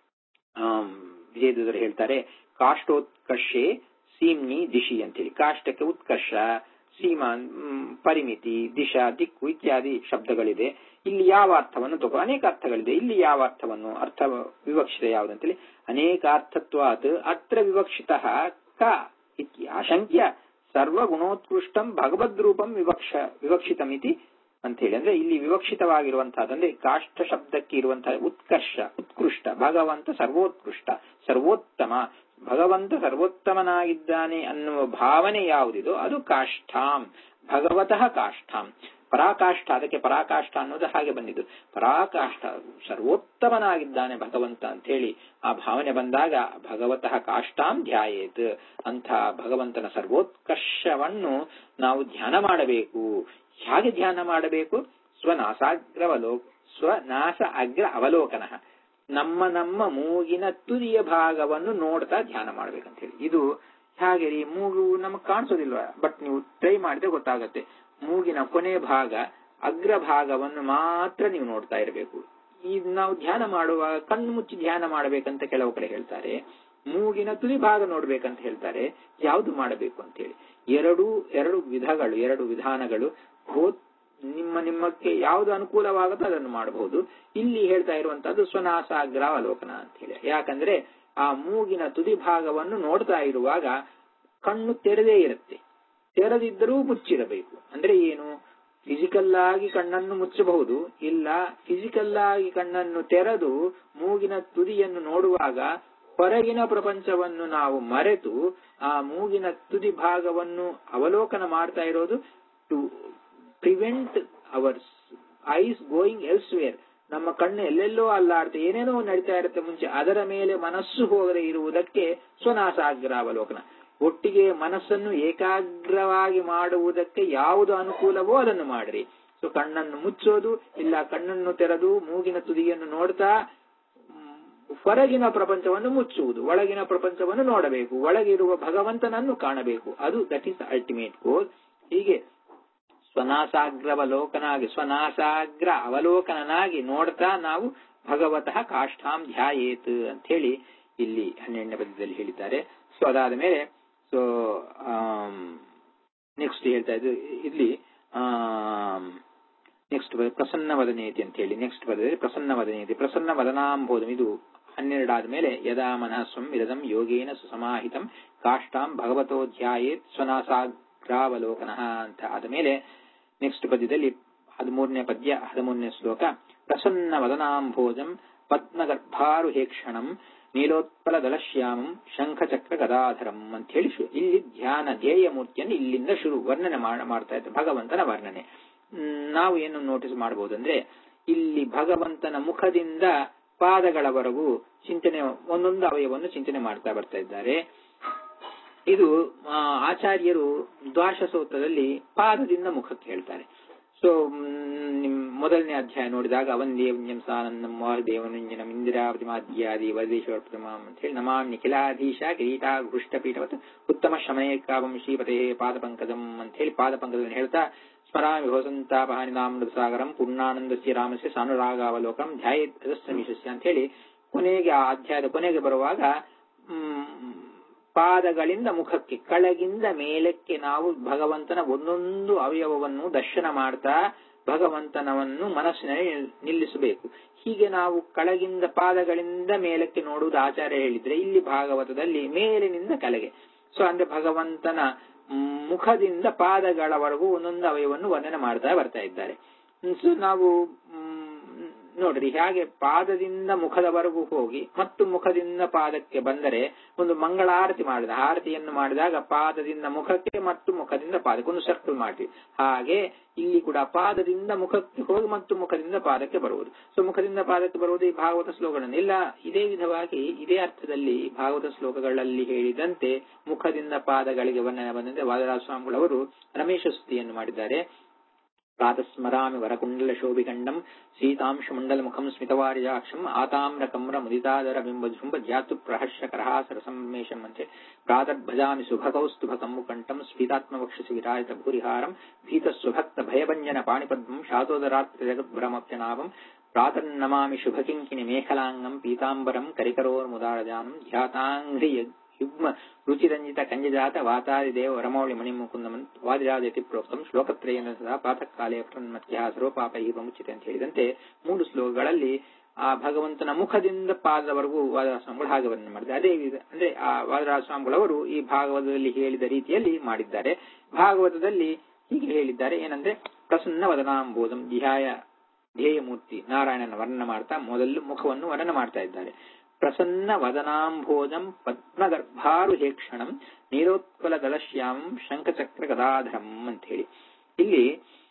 ವಿಜಯದರು ಹೇಳ್ತಾರೆ ಕಾಷ್ಟೋತ್ಕರ್ಷೆ ಸೀಮ್ನಿ ದಿಶಿ ಅಂತೇಳಿ ಕಾಷ್ಟಕ್ಕೆ ಉತ್ಕರ್ಷ ಸೀಮಾ ಪರಿಮಿತಿ ದಿಶಾ ದಿಕ್ಕು ಇತ್ಯಾದಿ ಶಬ್ದಗಳಿದೆ ಇಲ್ಲಿ ಯಾವ ಅರ್ಥವನ್ನು ತಗೋ ಅನೇಕ ಅರ್ಥಗಳಿದೆ ಇಲ್ಲಿ ಯಾವ ಅರ್ಥವನ್ನು ಅರ್ಥ ವಿವಕ್ಷಿತ ಯಾವುದಂತೇಳಿ ಅನೇಕಾರ್ಥತ್ವಾತ್ ಅತ್ರ ವಿವಕ್ಷಿತ ಕ ಆಶಂಕ್ಯ ಸರ್ವಗುಣೋತ್ಕೃಷ್ಟಂ ಭಗವದ್ರೂಪಂ ವಿವಕ್ಷ ವಿವಕ್ಷಿತಮಿತಿ ಅಂತ ಹೇಳಿ ಅಂದ್ರೆ ಇಲ್ಲಿ ವಿವಕ್ಷಿತವಾಗಿರುವಂತಹದ್ದು ಅಂದ್ರೆ ಕಾಷ್ಟ ಶಬ್ದಕ್ಕೆ ಇರುವಂತಹ ಉತ್ಕರ್ಷ ಉತ್ಕೃಷ್ಟ ಭಗವಂತ ಸರ್ವೋತ್ಕೃಷ್ಟ ಸರ್ವೋತ್ತಮ ಭಗವಂತ ಸರ್ವೋತ್ತಮನಾಗಿದ್ದಾನೆ ಅನ್ನುವ ಭಾವನೆ ಯಾವುದಿದೋ ಅದು ಕಾಷ್ಠಾಂ ಭಗವತಃ ಕಾಷ್ಠಾಂ ಪರಾಕಾಷ್ಠ ಅದಕ್ಕೆ ಪರಾಕಾಷ್ಠ ಅನ್ನೋದು ಹಾಗೆ ಬಂದಿದ್ದು ಪರಾಕಾಷ್ಠ ಸರ್ವೋತ್ತಮನಾಗಿದ್ದಾನೆ ಭಗವಂತ ಅಂತ ಹೇಳಿ ಆ ಭಾವನೆ ಬಂದಾಗ ಭಗವತಃ ಕಾಷ್ಠಾಂ ಧ್ಯಾಯೇತ್ ಅಂತ ಭಗವಂತನ ಸರ್ವೋತ್ಕರ್ಷವನ್ನು ನಾವು ಧ್ಯಾನ ಮಾಡಬೇಕು ಹೇಗೆ ಧ್ಯಾನ ಮಾಡಬೇಕು ಸ್ವನಾಸಾಗ್ರವಲೋ ಸ್ವನಾಸ ಅಗ್ರ ಅವಲೋಕನ ನಮ್ಮ ನಮ್ಮ ಮೂಗಿನ ತುದಿಯ ಭಾಗವನ್ನು ನೋಡ್ತಾ ಧ್ಯಾನ ಮಾಡ್ಬೇಕಂತ ಹೇಳಿ ಇದು ಹಾಗೆ ರೀ ಮೂಗು ನಮಗ್ ಕಾಣಿಸೋದಿಲ್ವ ಬಟ್ ನೀವು ಟ್ರೈ ಮಾಡಿದ್ರೆ ಗೊತ್ತಾಗತ್ತೆ ಮೂಗಿನ ಕೊನೆ ಭಾಗ ಅಗ್ರ ಭಾಗವನ್ನು ಮಾತ್ರ ನೀವು ನೋಡ್ತಾ ಇರಬೇಕು ಈ ನಾವು ಧ್ಯಾನ ಮಾಡುವಾಗ ಕಣ್ಣು ಮುಚ್ಚಿ ಧ್ಯಾನ ಮಾಡಬೇಕಂತ ಕೆಲವು ಕಡೆ ಹೇಳ್ತಾರೆ ಮೂಗಿನ ತುದಿ ಭಾಗ ನೋಡ್ಬೇಕಂತ ಹೇಳ್ತಾರೆ ಯಾವುದು ಮಾಡಬೇಕು ಅಂತ ಹೇಳಿ ಎರಡು ಎರಡು ವಿಧಗಳು ಎರಡು ವಿಧಾನಗಳು ಬೋತ್ ನಿಮ್ಮ ನಿಮ್ಮಕ್ಕೆ ಯಾವುದು ಅನುಕೂಲವಾಗುತ್ತೋ ಅದನ್ನು ಮಾಡಬಹುದು ಇಲ್ಲಿ ಹೇಳ್ತಾ ಇರುವಂತಹದ್ದು ಸ್ವನಾಸಾಗ್ರ ಅವಲೋಕನ ಅಂತ ಹೇಳಿ ಯಾಕಂದ್ರೆ ಆ ಮೂಗಿನ ತುದಿ ಭಾಗವನ್ನು ನೋಡ್ತಾ ಇರುವಾಗ ಕಣ್ಣು ತೆರೆದೇ ಇರುತ್ತೆ ತೆರೆದಿದ್ದರೂ ಮುಚ್ಚಿರಬೇಕು ಅಂದ್ರೆ ಏನು ಫಿಸಿಕಲ್ ಆಗಿ ಕಣ್ಣನ್ನು ಮುಚ್ಚಬಹುದು ಇಲ್ಲ ಫಿಸಿಕಲ್ ಆಗಿ ಕಣ್ಣನ್ನು ತೆರೆದು ಮೂಗಿನ ತುದಿಯನ್ನು ನೋಡುವಾಗ ಹೊರಗಿನ ಪ್ರಪಂಚವನ್ನು ನಾವು ಮರೆತು ಆ ಮೂಗಿನ ತುದಿ ಭಾಗವನ್ನು ಅವಲೋಕನ ಮಾಡ್ತಾ ಇರೋದು to prevent our eyes going elsewhere ನಮ್ಮ ಕಣ್ಣು ಎಲ್ಲೆಲ್ಲೋ ಅಲ್ಲಾಡ್ತೆ ಏನೇನೋ ನಡೀತಾ ಇರುತ್ತೆ ಮುಂಚೆ ಅದರ ಮೇಲೆ ಮನಸ್ಸು ಹೋಗದೆ ಇರುವುದಕ್ಕೆ ಸ್ವನಾಸಾಗ್ರ ಅವಲೋಕನ ಒಟ್ಟಿಗೆ ಮನಸ್ಸನ್ನು ಏಕಾಗ್ರವಾಗಿ ಮಾಡುವುದಕ್ಕೆ ಯಾವುದು ಅನುಕೂಲವೋ ಅದನ್ನು ಮಾಡ್ರಿ ಸೊ ಕಣ್ಣನ್ನು ಮುಚ್ಚೋದು ಇಲ್ಲ ಕಣ್ಣನ್ನು ತೆರೆದು ಮೂಗಿನ ತುದಿಯನ್ನು ನೋಡ್ತಾ ಹೊರಗಿನ ಪ್ರಪಂಚವನ್ನು ಮುಚ್ಚುವುದು ಒಳಗಿನ ಪ್ರಪಂಚವನ್ನು ನೋಡಬೇಕು ಒಳಗಿರುವ ಭಗವಂತನನ್ನು ಕಾಣಬೇಕು ಅದು ದಟ್ ಈಸ್ ಅಲ್ಟಿಮೇಟ್ ಗೋಲ್ ಹೀಗೆ ಸ್ವನಾಸಾಗ್ರವಲೋಕನಾಗಿ ಸ್ವನಾಸಾಗ್ರ ಅವಲೋಕನನಾಗಿ ನೋಡ್ತಾ ನಾವು ಭಗವತಃ ಕಾಷ್ಠಾಂ ಧ್ಯಾಯೇತ್ ಅಂತ ಹೇಳಿ ಇಲ್ಲಿ ಹನ್ನೆರಡನೇ ಪದ್ಯದಲ್ಲಿ ಹೇಳಿದ್ದಾರೆ ಸೊ ಅದಾದ ಮೇಲೆ ಸೊ ನೆಕ್ಸ್ಟ್ ಹೇಳ್ತಾ ಇದ್ದು ಇಲ್ಲಿ ನೆಕ್ಸ್ಟ್ ಪ್ರಸನ್ನ ವದನೇತಿ ಅಂತ ಹೇಳಿ ನೆಕ್ಸ್ಟ್ ಪದದಲ್ಲಿ ಪ್ರಸನ್ನ ವದನೇತಿ ಪ್ರಸನ್ನ ವದನಾಂಬೋಧಂ ಇದು ಹನ್ನೆರಡಾದ ಮೇಲೆ ಯದಾ ಮನಃ ಸ್ವಂ ವಿರದಂ ಯೋಗೇನ ಸುಸಮಾಹಿತಂ ಕಾಷ್ಟಾಂ ಭಗವತೋ ಧ್ಯಾಯೇತ್ ಸ್ವನಾಸಾಗ್ರಾವಲೋಕನ ಅಂತ ಆದ ಮೇಲೆ ನೆಕ್ಸ್ಟ್ ಪದ್ಯದಲ್ಲಿ ಹದಿಮೂರನೇ ಪದ್ಯ ಹದಿಮೂರನೇ ಶ್ಲೋಕ ಪ್ರಸನ್ನ ವದನಾಂಭೋಜಂ ಪದ್ಮಗರ್ಭಾರುಹೇಕ್ಷಣಂ ನೀಲೋತ್ಪಲ ದಳಶ್ಯಾಮಂ ಶಂಖಚಕ್ರ ಗದಾಧರಂ ಅಂತ ಹೇಳಿ ಶು- ಇಲ್ಲಿ ಧ್ಯಾನ ಧ್ಯೇಯ ಮೂರ್ತಿಯನ್ನು ಇಲ್ಲಿಂದ ಶುರು ವರ್ಣನೆ ಮಾಡ- ಮಾಡ್ತಾ ಇದ್ದಾರೆ ಭಗವಂತನ ವರ್ಣನೆ ಹ್ಮ್, ನಾವು ಏನು ನೋಟಿಸ್ ಮಾಡಬಹುದಂದ್ರೆ ಇಲ್ಲಿ ಭಗವಂತನ ಮುಖದಿಂದ ಪಾದಗಳವರೆಗೂ ಚಿಂತನೆ ಒಂದೊಂದು ಅವಯವನ್ನು ಚಿಂತನೆ ಮಾಡ್ತಾ ಬರ್ತಾ ಇದ್ದಾರೆ ಇದು ಆ, ಆಚಾರ್ಯರು ದ್ವಾಶಸೂತ್ರದಲ್ಲಿ ಪಾದದಿಂದ ಮುಖಕ್ಕೆ ಹೇಳ್ತಾರೆ ಸೊ ಮೊದಲನೇ ಅಧ್ಯಾಯ ನೋಡಿದಾಗ ಅವನ್ ದೇವನ್ಯಂ ಸಾನಂದಂ ದೇವನುಂಜನಂ ಇಂದಿರಾವತಿಮಾದ್ಯಾದಿ ವದೇಶ್ವರ ಪ್ರತಿಮಾಂ ಅಂತ ಹೇಳಿ ನಮಾಮಿ ನಿಖಿಲಾಧೀಶ ಕಿರೀಟಾ ಘೃಷ್ಟಪೀಠವತ್ ಉತ್ತಮ ಶಮನೇಕಾವಂ ಶ್ರೀಪತೆ ಪಾದಪಂಕಜಂ ಅಂತ ಹೇಳಿ ಪಾದಪಂಕಜವನ್ನು ಹೇಳ್ತಾ ಸ್ಮರಾಮಿ ಭವಸಂತಾಪಹಾನಿನಾಮೃತ ಸಾಗರಂ ಪೂರ್ಣಾನಂದಸ್ಯ ರಾಮಸ್ಯ ಸಾನುರಾಗಾವಲೋಕಂ ಧ್ಯಾಯೇತಸ್ಸಮಿಷಸ್ಯ ಅಂತ ಹೇಳಿ ಕೊನೆಗೆ ಆ ಅಧ್ಯಾಯದ ಕೊನೆಗೆ ಬರುವಾಗ ಮ್, ಪಾದಗಳಿಂದ ಮುಖಕ್ಕೆ ಕೆಳಗಿಂದ ಮೇಲಕ್ಕೆ ನಾವು ಭಗವಂತನ ಒಂದೊಂದು ಅವಯವವನ್ನು ದರ್ಶನ ಮಾಡ್ತಾ ಭಗವಂತನವನ್ನು ಮನಸ್ಸಿನಲ್ಲಿ ನಿಲ್- ನಿಲ್ಲಿಸಬೇಕು ಹೀಗೆ ನಾವು ಕೆಳಗಿಂದ ಪಾದಗಳಿಂದ ಮೇಲಕ್ಕೆ ನೋಡುವುದು ಆಚಾರ್ಯ ಹೇಳಿದ್ರೆ ಇಲ್ಲಿ ಭಾಗವತದಲ್ಲಿ ಮೇಲಿನಿಂದ ಕೆಳಗೆ ಸೊ ಅಂದ್ರೆ ಭಗವಂತನ ಮ್, ಮುಖದಿಂದ ಪಾದಗಳವರೆಗೂ ಒಂದೊಂದು ಅವಯವನ್ನು ವರ್ಣನೆ ಮಾಡ್ತಾ ಬರ್ತಾ ಇದ್ದಾರೆ ಸೊ ನಾವು ಮ್, ನೋಡ್ರಿ ಹಾಗೆ ಪಾದದಿಂದ ಮುಖದವರೆಗೂ ಹೋಗಿ ಮತ್ತು ಮುಖದಿಂದ ಪಾದಕ್ಕೆ ಬಂದರೆ ಒಂದು ಮಂಗಳಾರತಿ ಮಾಡಿದ ಆರತಿಯನ್ನು ಮಾಡಿದಾಗ ಪಾದದಿಂದ ಮುಖಕ್ಕೆ ಮತ್ತು ಮುಖದಿಂದ ಪಾದಕ್ಕೆ ಒಂದು ಸರ್ಕಲ್ ಮಾಡ್ತೀವಿ ಹಾಗೆ ಇಲ್ಲಿ ಕೂಡ ಪಾದದಿಂದ ಮುಖಕ್ಕೆ ಹೋಗಿ ಮತ್ತು ಮುಖದಿಂದ ಪಾದಕ್ಕೆ ಬರುವುದು ಸೊ ಮುಖದಿಂದ ಪಾದಕ್ಕೆ ಬರುವುದು ಈ ಭಾಗವತ ಶ್ಲೋಕಗಳನ್ನು ಇಲ್ಲ ಇದೇ ವಿಧವಾಗಿ ಇದೇ ಅರ್ಥದಲ್ಲಿ ಭಾಗವತ ಶ್ಲೋಕಗಳಲ್ಲಿ ಹೇಳಿದಂತೆ ಮುಖದಿಂದ ಪಾದಗಳಿಗೆ ವರ್ಣನೆ ಬಂದಂತೆ ವಾದರಾಜ ಸ್ವಾಮಿಗಳವರು ರಮೇಶ ಸ್ತುತಿಯನ್ನು ಮಾಡಿದ್ದಾರೆ ಪ್ರಾತಸ್ಮರಾಮಿ ವರಕುಂಡಲ ಶೋಭಿಖಂಡಂ ಸೀತಾಂಶುಮಂಡಲ ಮುಖಂ ಸ್ಮಿತವಾರ್ಯಾಕ್ಷಂ ಆತಾಮ್ರ ಕಮ್ರ ಮುದಿತಾದರ ಬಿಂಬ ಜುಂಬ ಜ್ಯಾತು ಪ್ರಹರ್ಷ ಕರಹಾಸರ ಸಂಮೇಶಂ ಅಂತೆ ಪ್ರಾತರ್ಭಜಾಮಿ ಸುಭಕೌಸ್ತುಭ ಕಂಬುಕಂಠಂ ಸ್ಫೀತಾತ್ಮವಕ್ಷಸಿ ವಿರಾಜಿತ ಭೂರಿಹಾರಂ ಭೀತ ಸ್ವಭಕ್ತ ಭಯಭಂಜನ ಪಾಣಿಪದ್ಮಂ ಶಾತೋದರಾತ್ರ ಜಗದ್ಭ್ರಮಪ್ಯನಾಭಂ ಪ್ರಾತರ್ನಮಾಮಿ ಶುಭಕಿಂಕಿಣಿ ಮೇಖಲಾಂಗಂ ಪೀತಾಂಬರಂ ಕರಿಕರೋರ್ಮುದಾರಜಾನಂ ಧ್ಯಾತಾಂಘ್ರಿ ಯುಗ್ಮ ರುಚಿರಂಜಿತ ಕಂಜಜಾತ ವಾತಾದಿ ದೇವ ವರಮೌಳಿ ಮಣಿ ಮುಕುಂದಮನ್ ವಾದಿರಾಜತಿ ಪ್ರೋಕ್ತಂ ಶ್ಲೋಕತ್ರಯೇನ ಸದಾ ಪ್ರಾತಃ ಕಾಲೇ ಮತ್ಯ ಸರ್ವಪಾಪ ಈ ಪ್ರಮುಚಿತೆ ಅಂತ ಹೇಳಿದಂತೆ ಮೂರು ಶ್ಲೋಕಗಳಲ್ಲಿ ಆ ಭಗವಂತನ ಮುಖದಿಂದ ಪಾದದವರೆಗೂ ವಾದರಾಜ ಸ್ವಾಮಿಗಳು ಹಾಗೆ ವರ್ಣನೆ ಮಾಡಿದ್ದಾರೆ ಅದೇ ವಿಧ ಅಂದ್ರೆ ಆ ವಾದರಾಜ ಸ್ವಾಮಿಗಳವರು ಈ ಭಾಗವತದಲ್ಲಿ ಹೇಳಿದ ರೀತಿಯಲ್ಲಿ ಮಾಡಿದ್ದಾರೆ ಭಾಗವತದಲ್ಲಿ ಹೀಗೆ ಹೇಳಿದ್ದಾರೆ ಏನಂದ್ರೆ ಪ್ರಸನ್ನ ವದನಾಂಬೋಧಂ ಧ್ಯಾಯ ಧ್ಯೇಯ ಮೂರ್ತಿ ನಾರಾಯಣನ ವರ್ಣನೆ ಮಾಡ್ತಾ ಮೊದಲು ಮುಖವನ್ನು ವರ್ಣನೆ ಮಾಡ್ತಾ ಇದ್ದಾರೆ ಪ್ರಸನ್ನ ವದನಾಂಭೋಜಂ ಪದ್ಮಗರ್ಭಾರುಹೇಕ್ಷಣಂ ನೀರೋತ್ಪಲ ದಳಶ್ಯಾಮಂ ಶಂಖಚಕ್ರ ಗದಾಧರಂ ಅಂತ ಹೇಳಿ ಇಲ್ಲಿ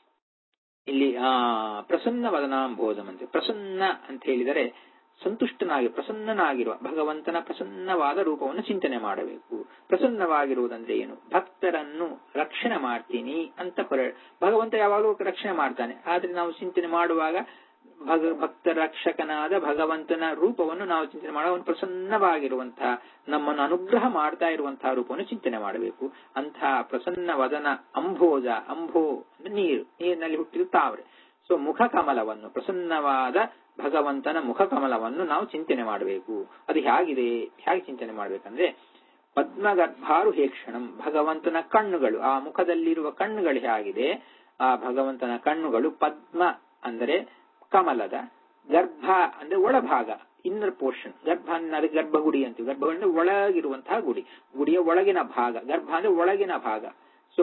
ಇಲ್ಲಿ ಆ ಪ್ರಸನ್ನ ವದನಾಂಭೋಜಂ ಅಂತ ಪ್ರಸನ್ನ ಅಂತ ಹೇಳಿದರೆ ಸಂತುಷ್ಟನಾಗಿ ಪ್ರಸನ್ನನಾಗಿರುವ ಭಗವಂತನ ಪ್ರಸನ್ನವಾದ ರೂಪವನ್ನು ಚಿಂತನೆ ಮಾಡಬೇಕು ಪ್ರಸನ್ನವಾಗಿರುವುದಂದ್ರೆ ಏನು ಭಕ್ತರನ್ನು ರಕ್ಷಣೆ ಮಾಡ್ತೀನಿ ಅಂತ ಹೊರ ಭಗವಂತ ಯಾವಾಗಲೂ ರಕ್ಷಣೆ ಮಾಡ್ತಾನೆ ಆದ್ರೆ ನಾವು ಚಿಂತನೆ ಮಾಡುವಾಗ ಭಗ ಭಕ್ತ ರಕ್ಷಕನಾದ ಭಗವಂತನ ರೂಪವನ್ನು ನಾವು ಚಿಂತನೆ ಮಾಡುವ ಅವನು ಪ್ರಸನ್ನವಾಗಿರುವಂತಹ ನಮ್ಮನ್ನು ಅನುಗ್ರಹ ಮಾಡ್ತಾ ಇರುವಂತಹ ರೂಪವನ್ನು ಚಿಂತನೆ ಮಾಡಬೇಕು ಅಂತಹ ಪ್ರಸನ್ನ ವದನ ಅಂಭೋಜ ಅಂಭೋ ಅಂದ್ರೆ ನೀರು ನೀರಿನಲ್ಲಿ ಹುಟ್ಟಿದ ತಾವರೆ ಸೊ ಮುಖ ಕಮಲವನ್ನು ಪ್ರಸನ್ನವಾದ ಭಗವಂತನ ಮುಖ ಕಮಲವನ್ನು ನಾವು ಚಿಂತನೆ ಮಾಡಬೇಕು ಅದು ಹೇಗಿದೆ ಹೇಗೆ ಚಿಂತನೆ ಮಾಡಬೇಕಂದ್ರೆ ಪದ್ಮಗರ್ಭಾರು ಹೇಕ್ಷಣಂ ಭಗವಂತನ ಕಣ್ಣುಗಳು ಆ ಮುಖದಲ್ಲಿರುವ ಕಣ್ಣುಗಳು ಹೇಗಿದೆ ಆ ಭಗವಂತನ ಕಣ್ಣುಗಳು ಪದ್ಮ ಅಂದರೆ ಕಮಲದ ಗರ್ಭ ಅಂದ್ರೆ ಒಳಭಾಗ ಇನ್ನರ್ ಪೋರ್ಷನ್ ಗರ್ಭ ಅಂದ್ರೆ ಗರ್ಭಗುಡಿ ಅಂತೀವಿ ಗರ್ಭಗುಡಿ ಅಂದ್ರೆ ಒಳಗಿರುವಂತಹ ಗುಡಿ ಗುಡಿಯ ಒಳಗಿನ ಭಾಗ ಗರ್ಭ ಅಂದ್ರೆ ಒಳಗಿನ ಭಾಗ ಸೊ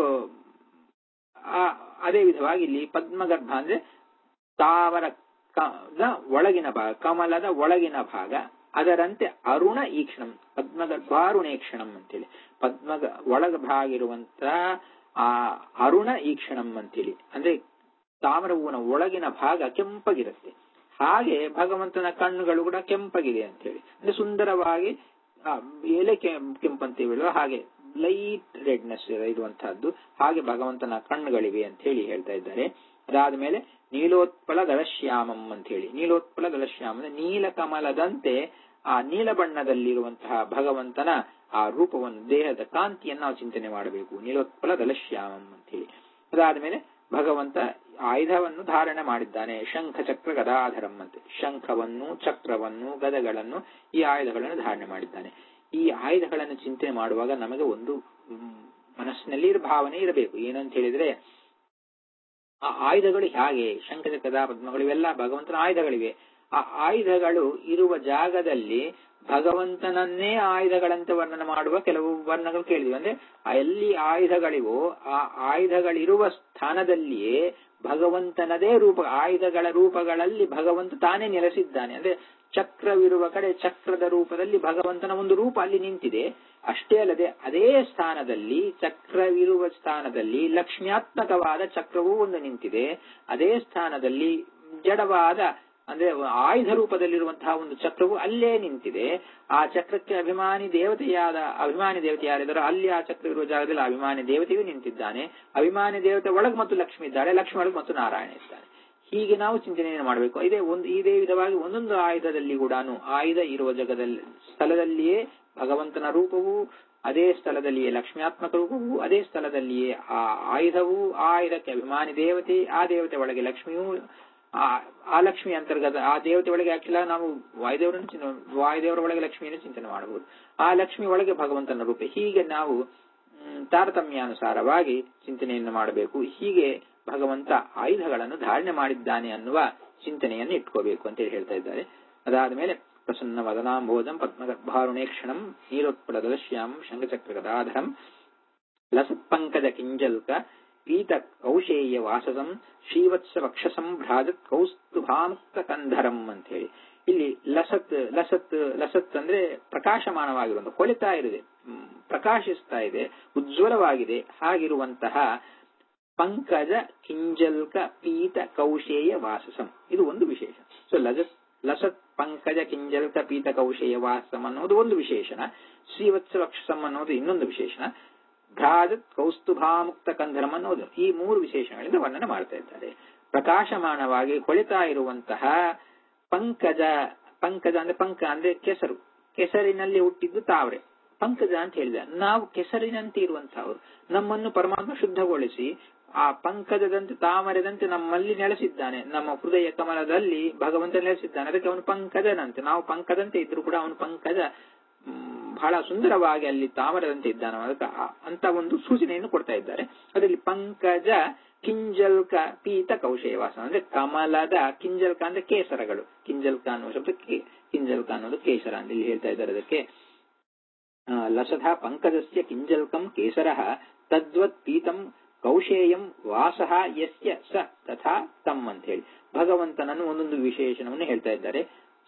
ಅದೇ ವಿಧವಾಗಿ ಇಲ್ಲಿ ಪದ್ಮಗರ್ಭ ಅಂದ್ರೆ ತಾವರ ಒಳಗಿನ ಭಾಗ ಕಮಲದ ಒಳಗಿನ ಭಾಗ ಅದರಂತೆ ಅರುಣ ಈಕ್ಷಣಂ ಪದ್ಮಗರ್ಭಾರುಣೇಕ್ಷಣಂ ಅಂತೇಳಿ ಪದ್ಮಗ ಒಳಗ ಭಾಗ ಇರುವಂತ ಆ ಅರುಣ ಈಕ್ಷಣಂ ಅಂತೇಳಿ ಅಂದ್ರೆ ತಾಮರ ಹೂವಿನ ಒಳಗಿನ ಭಾಗ ಕೆಂಪಗಿರುತ್ತೆ ಹಾಗೆ ಭಗವಂತನ ಕಣ್ಣುಗಳು ಕೂಡ ಕೆಂಪಗಿದೆ ಅಂತ ಹೇಳಿ ಅಂದ್ರೆ ಸುಂದರವಾಗಿ ಎಲೆ ಕೆಂಪಂತೀವಲ್ವ ಹಾಗೆ ಲೈಟ್ ರೆಡ್ನೆಸ್ ಇರುವಂತಹದ್ದು ಹಾಗೆ ಭಗವಂತನ ಕಣ್ಣುಗಳಿವೆ ಅಂತ ಹೇಳಿ ಹೇಳ್ತಾ ಇದ್ದಾರೆ ಅದಾದ ಮೇಲೆ ನೀಲೋತ್ಪಲ ದಳಶ್ಯಾಮಂ ಅಂತ ಹೇಳಿ ನೀಲೋತ್ಪಲ ದಳಶ್ಯಾಮ ಅಂದ್ರೆ ನೀಲಕಮಲದಂತೆ ಆ ನೀಲ ಬಣ್ಣದಲ್ಲಿರುವಂತಹ ಭಗವಂತನ ಆ ರೂಪವನ್ನು ದೇಹದ ಕಾಂತಿಯನ್ನು ನಾವು ಚಿಂತನೆ ಮಾಡಬೇಕು ನೀಲೋತ್ಪಲ ದಳಶ್ಯಾಮಂ ಅಂತ ಹೇಳಿ ಅದಾದ ಮೇಲೆ ಭಗವಂತ ಆಯುಧವನ್ನು ಧಾರಣೆ ಮಾಡಿದ್ದಾನೆ ಶಂಖ ಚಕ್ರ ಗದಾಧರಂ ಅಂತೆ ಶಂಖವನ್ನು ಚಕ್ರವನ್ನು ಗದಗಳನ್ನು ಈ ಆಯುಧಗಳನ್ನು ಧಾರಣೆ ಮಾಡಿದ್ದಾನೆ ಈ ಆಯುಧಗಳನ್ನು ಚಿಂತನೆ ಮಾಡುವಾಗ ನಮಗೆ ಒಂದು ಮನಸ್ಸಿನಲ್ಲಿ ಭಾವನೆ ಇರಬೇಕು ಏನಂತ ಹೇಳಿದ್ರೆ ಆ ಆಯುಧಗಳು ಹೇಗೆ ಶಂಖಚಕ್ರದ ಪದ್ಮಗಳು ಇವೆಲ್ಲ ಭಗವಂತನ ಆಯುಧಗಳಿವೆ ಆ ಆಯುಧಗಳು ಇರುವ ಜಾಗದಲ್ಲಿ ಭಗವಂತನನ್ನೇ ಆಯುಧಗಳಂತೆ ವರ್ಣನೆ ಮಾಡುವ ಕೆಲವು ವರ್ಣಗಳು ಕೇಳಿದ್ವಿ ಅಂದ್ರೆ ಎಲ್ಲಿ ಆಯುಧಗಳಿವೋ ಆ ಆಯುಧಗಳಿರುವ ಸ್ಥಾನದಲ್ಲಿಯೇ ಭಗವಂತನದೇ ರೂಪ ಆಯುಧಗಳ ರೂಪಗಳಲ್ಲಿ ಭಗವಂತ ತಾನೇ ನೆಲೆಸಿದ್ದಾನೆ ಅಂದ್ರೆ ಚಕ್ರವಿರುವ ಕಡೆ ಚಕ್ರದ ರೂಪದಲ್ಲಿ ಭಗವಂತನ ಒಂದು ರೂಪ ಅಲ್ಲಿ ನಿಂತಿದೆ ಅಷ್ಟೇ ಅಲ್ಲದೆ ಅದೇ ಸ್ಥಾನದಲ್ಲಿ ಚಕ್ರವಿರುವ ಸ್ಥಾನದಲ್ಲಿ ಲಕ್ಷ್ಮ್ಯಾತ್ಮಕವಾದ ಚಕ್ರವೂ ಒಂದು ನಿಂತಿದೆ ಅದೇ ಸ್ಥಾನದಲ್ಲಿ ಜಡವಾದ ಅಂದ್ರೆ ಆಯುಧ ರೂಪದಲ್ಲಿರುವಂತಹ ಒಂದು ಚಕ್ರವು ಅಲ್ಲೇ ನಿಂತಿದೆ ಆ ಚಕ್ರಕ್ಕೆ ಅಭಿಮಾನಿ ದೇವತೆಯಾದ ಅಭಿಮಾನಿ ದೇವತೆ ಯಾರಿದ್ದಾರೋ ಅಲ್ಲಿ ಆ ಚಕ್ರ ಇರುವ ಜಾಗದಲ್ಲಿ ಅಭಿಮಾನಿ ದೇವತೆಯೂ ನಿಂತಿದ್ದಾನೆ ಅಭಿಮಾನಿ ದೇವತೆ ಒಳಗೆ ಮತ್ತು ಲಕ್ಷ್ಮಿ ಇದ್ದಾಳೆ ಲಕ್ಷ್ಮಿ ಒಳಗೆ ಮತ್ತು ನಾರಾಯಣ ಇದ್ದಾನೆ ಹೀಗೆ ನಾವು ಚಿಂತನೆಯನ್ನು ಮಾಡಬೇಕು ಇದೇ ಒಂದು ಇದೇ ವಿಧವಾಗಿ ಒಂದೊಂದು ಆಯುಧದಲ್ಲಿ ಕೂಡ ಆಯುಧ ಇರುವ ಜಗದಲ್ಲಿ ಸ್ಥಳದಲ್ಲಿಯೇ ಭಗವಂತನ ರೂಪವು ಅದೇ ಸ್ಥಳದಲ್ಲಿಯೇ ಲಕ್ಷ್ಮ್ಯಾತ್ಮಕ ರೂಪವು ಅದೇ ಸ್ಥಳದಲ್ಲಿಯೇ ಆ ಆಯುಧವು ಆ ಆಯುಧಕ್ಕೆ ಅಭಿಮಾನಿ ದೇವತೆ ಆ ದೇವತೆ ಒಳಗೆ ಲಕ್ಷ್ಮಿಯೂ ಆ ಲಕ್ಷ್ಮಿ ಅಂತರ್ಗತ ಆ ದೇವತೆ ಒಳಗೆ ಆಕ್ಚುಲ ನಾವು ವಾಯುದೇವರನ್ನು ವಾಯುದೇವರ ಒಳಗೆ ಲಕ್ಷ್ಮಿಯನ್ನು ಚಿಂತನೆ ಮಾಡಬಹುದು ಆ ಲಕ್ಷ್ಮಿ ಒಳಗೆ ಭಗವಂತನ ರೂಪ ಹೀಗೆ ನಾವು ತಾರತಮ್ಯಾನುಸಾರವಾಗಿ ಚಿಂತನೆಯನ್ನು ಮಾಡಬೇಕು ಹೀಗೆ ಭಗವಂತ ಆಯುಧಗಳನ್ನು ಧಾರಣೆ ಮಾಡಿದ್ದಾನೆ ಅನ್ನುವ ಚಿಂತನೆಯನ್ನು ಇಟ್ಕೋಬೇಕು ಅಂತ ಹೇಳಿ ಹೇಳ್ತಾ ಇದ್ದಾರೆ ಅದಾದ ಮೇಲೆ ಪ್ರಸನ್ನ ವದನಾಂಬೋಧಂ ಪದ್ಮಗರ್ಭಾರುಣೇಕ್ಷಣಂ ನೀರೋತ್ಪಲದಶ್ಯಾಂ ಶಂಖಚಕ್ರಗದಾಧರಂ ಲಸತ್ಪಂಕಜ ಕಿಂಜಲ್ಕ ಪೀತ ಕೌಶೇಯ ವಾಸಸಂ ಶ್ರೀವತ್ಸ ವಕ್ಷಸಂ ಭ್ರಾಜತ್ ಕೌಸ್ತುಭಾಮುಕ್ತ ಕಂಧರಂ ಅಂತ ಹೇಳಿ ಇಲ್ಲಿ ಲಸತ್ ಲಸತ್ ಲಸತ್ ಅಂದ್ರೆ ಪ್ರಕಾಶಮಾನವಾಗಿರುವಂತಹ ಹೊಳಿತಾ ಇದೆ ಪ್ರಕಾಶಿಸ್ತಾ ಇದೆ ಉಜ್ವಲವಾಗಿದೆ ಹಾಗಿರುವಂತಹ ಪಂಕಜ ಕಿಂಜಲ್ಕ ಪೀತ ಕೌಶೇಯ ವಾಸಸಂ ಇದು ಒಂದು ವಿಶೇಷ ಸೊ ಲಜತ್ ಲಸತ್ ಪಂಕಜ ಕಿಂಜಲ್ಕ ಪೀತ ಕೌಶೇಯ ವಾಸಂ ಅನ್ನೋದು ಒಂದು ವಿಶೇಷಣ ಶ್ರೀವತ್ಸ ವಕ್ಷಸಂ ಅನ್ನೋದು ಇನ್ನೊಂದು ವಿಶೇಷಣ ಭ್ರಾಜತ್ ಕೌಸ್ತುಭಾಮುಕ್ತ ಕಂಧರಂ ಅನ್ನೋದು ಈ ಮೂರು ವಿಶೇಷಗಳಿಂದ ವರ್ಣನೆ ಮಾಡ್ತಾ ಇದ್ದಾರೆ ಪ್ರಕಾಶಮಾನವಾಗಿ ಹೊಳಿತಾ ಇರುವಂತಹ ಪಂಕಜ ಪಂಕಜ ಅಂದ್ರೆ ಪಂಕ ಅಂದ್ರೆ ಕೆಸರು ಕೆಸರಿನಲ್ಲಿ ಹುಟ್ಟಿದ್ದು ತಾವ್ರೆ ಪಂಕಜ ಅಂತ ಹೇಳಿದ ನಾವು ಕೆಸರಿನಂತೆ ಇರುವಂತಹವರು ನಮ್ಮನ್ನು ಪರಮಾತ್ಮ ಶುದ್ಧಗೊಳಿಸಿ ಆ ಪಂಕಜದಂತೆ ತಾಮರದಂತೆ ನಮ್ಮಲ್ಲಿ ನೆಲೆಸಿದ್ದಾನೆ ನಮ್ಮ ಹೃದಯ ಕಮಲದಲ್ಲಿ ಭಗವಂತ ನೆಲೆಸಿದ್ದಾನೆ ಅದಕ್ಕೆ ಅವನು ಪಂಕಜನಂತೆ ನಾವು ಪಂಕದಂತೆ ಇದ್ರು ಕೂಡ ಅವನು ಪಂಕಜ ಬಹಳ ಸುಂದರವಾಗಿ ಅಲ್ಲಿ ತಾಮರದಂತೆ ಇದ್ದಾನೆ ಅದಕ್ಕೆ ಅಂತ ಒಂದು ಸೂಚನೆಯನ್ನು ಕೊಡ್ತಾ ಇದ್ದಾರೆ ಅದರಲ್ಲಿ ಪಂಕಜ ಕಿಂಜಲ್ಕ ಪೀತ ಕೌಶೇಯವಾಸ ಅಂದ್ರೆ ಕಮಲದ ಕಿಂಜಲ್ಕ ಅಂದ್ರೆ ಕೇಸರಗಳು ಕಿಂಜಲ್ಕ ಅನ್ನುವ ಶಬ್ದ ಕಿಂಜಲ್ಕ ಅನ್ನೋದು ಕೇಸರ ಅಂತ ಇಲ್ಲಿ ಹೇಳ್ತಾ ಇದ್ದಾರೆ ಅದಕ್ಕೆ ಲಸಧ ಪಂಕಜಸ್ಯ ಕಿಂಜಲ್ಕಂ ಕೇಸರ ತದ್ವತ್ ಪೀತಂ ಕೌಶೇಯಂ ವಾಸಃ ಯಸ್ಯ ಸ ತಥಾ ತಮ್ ಅಂತ ಹೇಳಿ ಭಗವಂತನನ್ನು ಒಂದೊಂದು ವಿಶೇಷಣವನ್ನು ಹೇಳ್ತಾ ಇದ್ದಾರೆ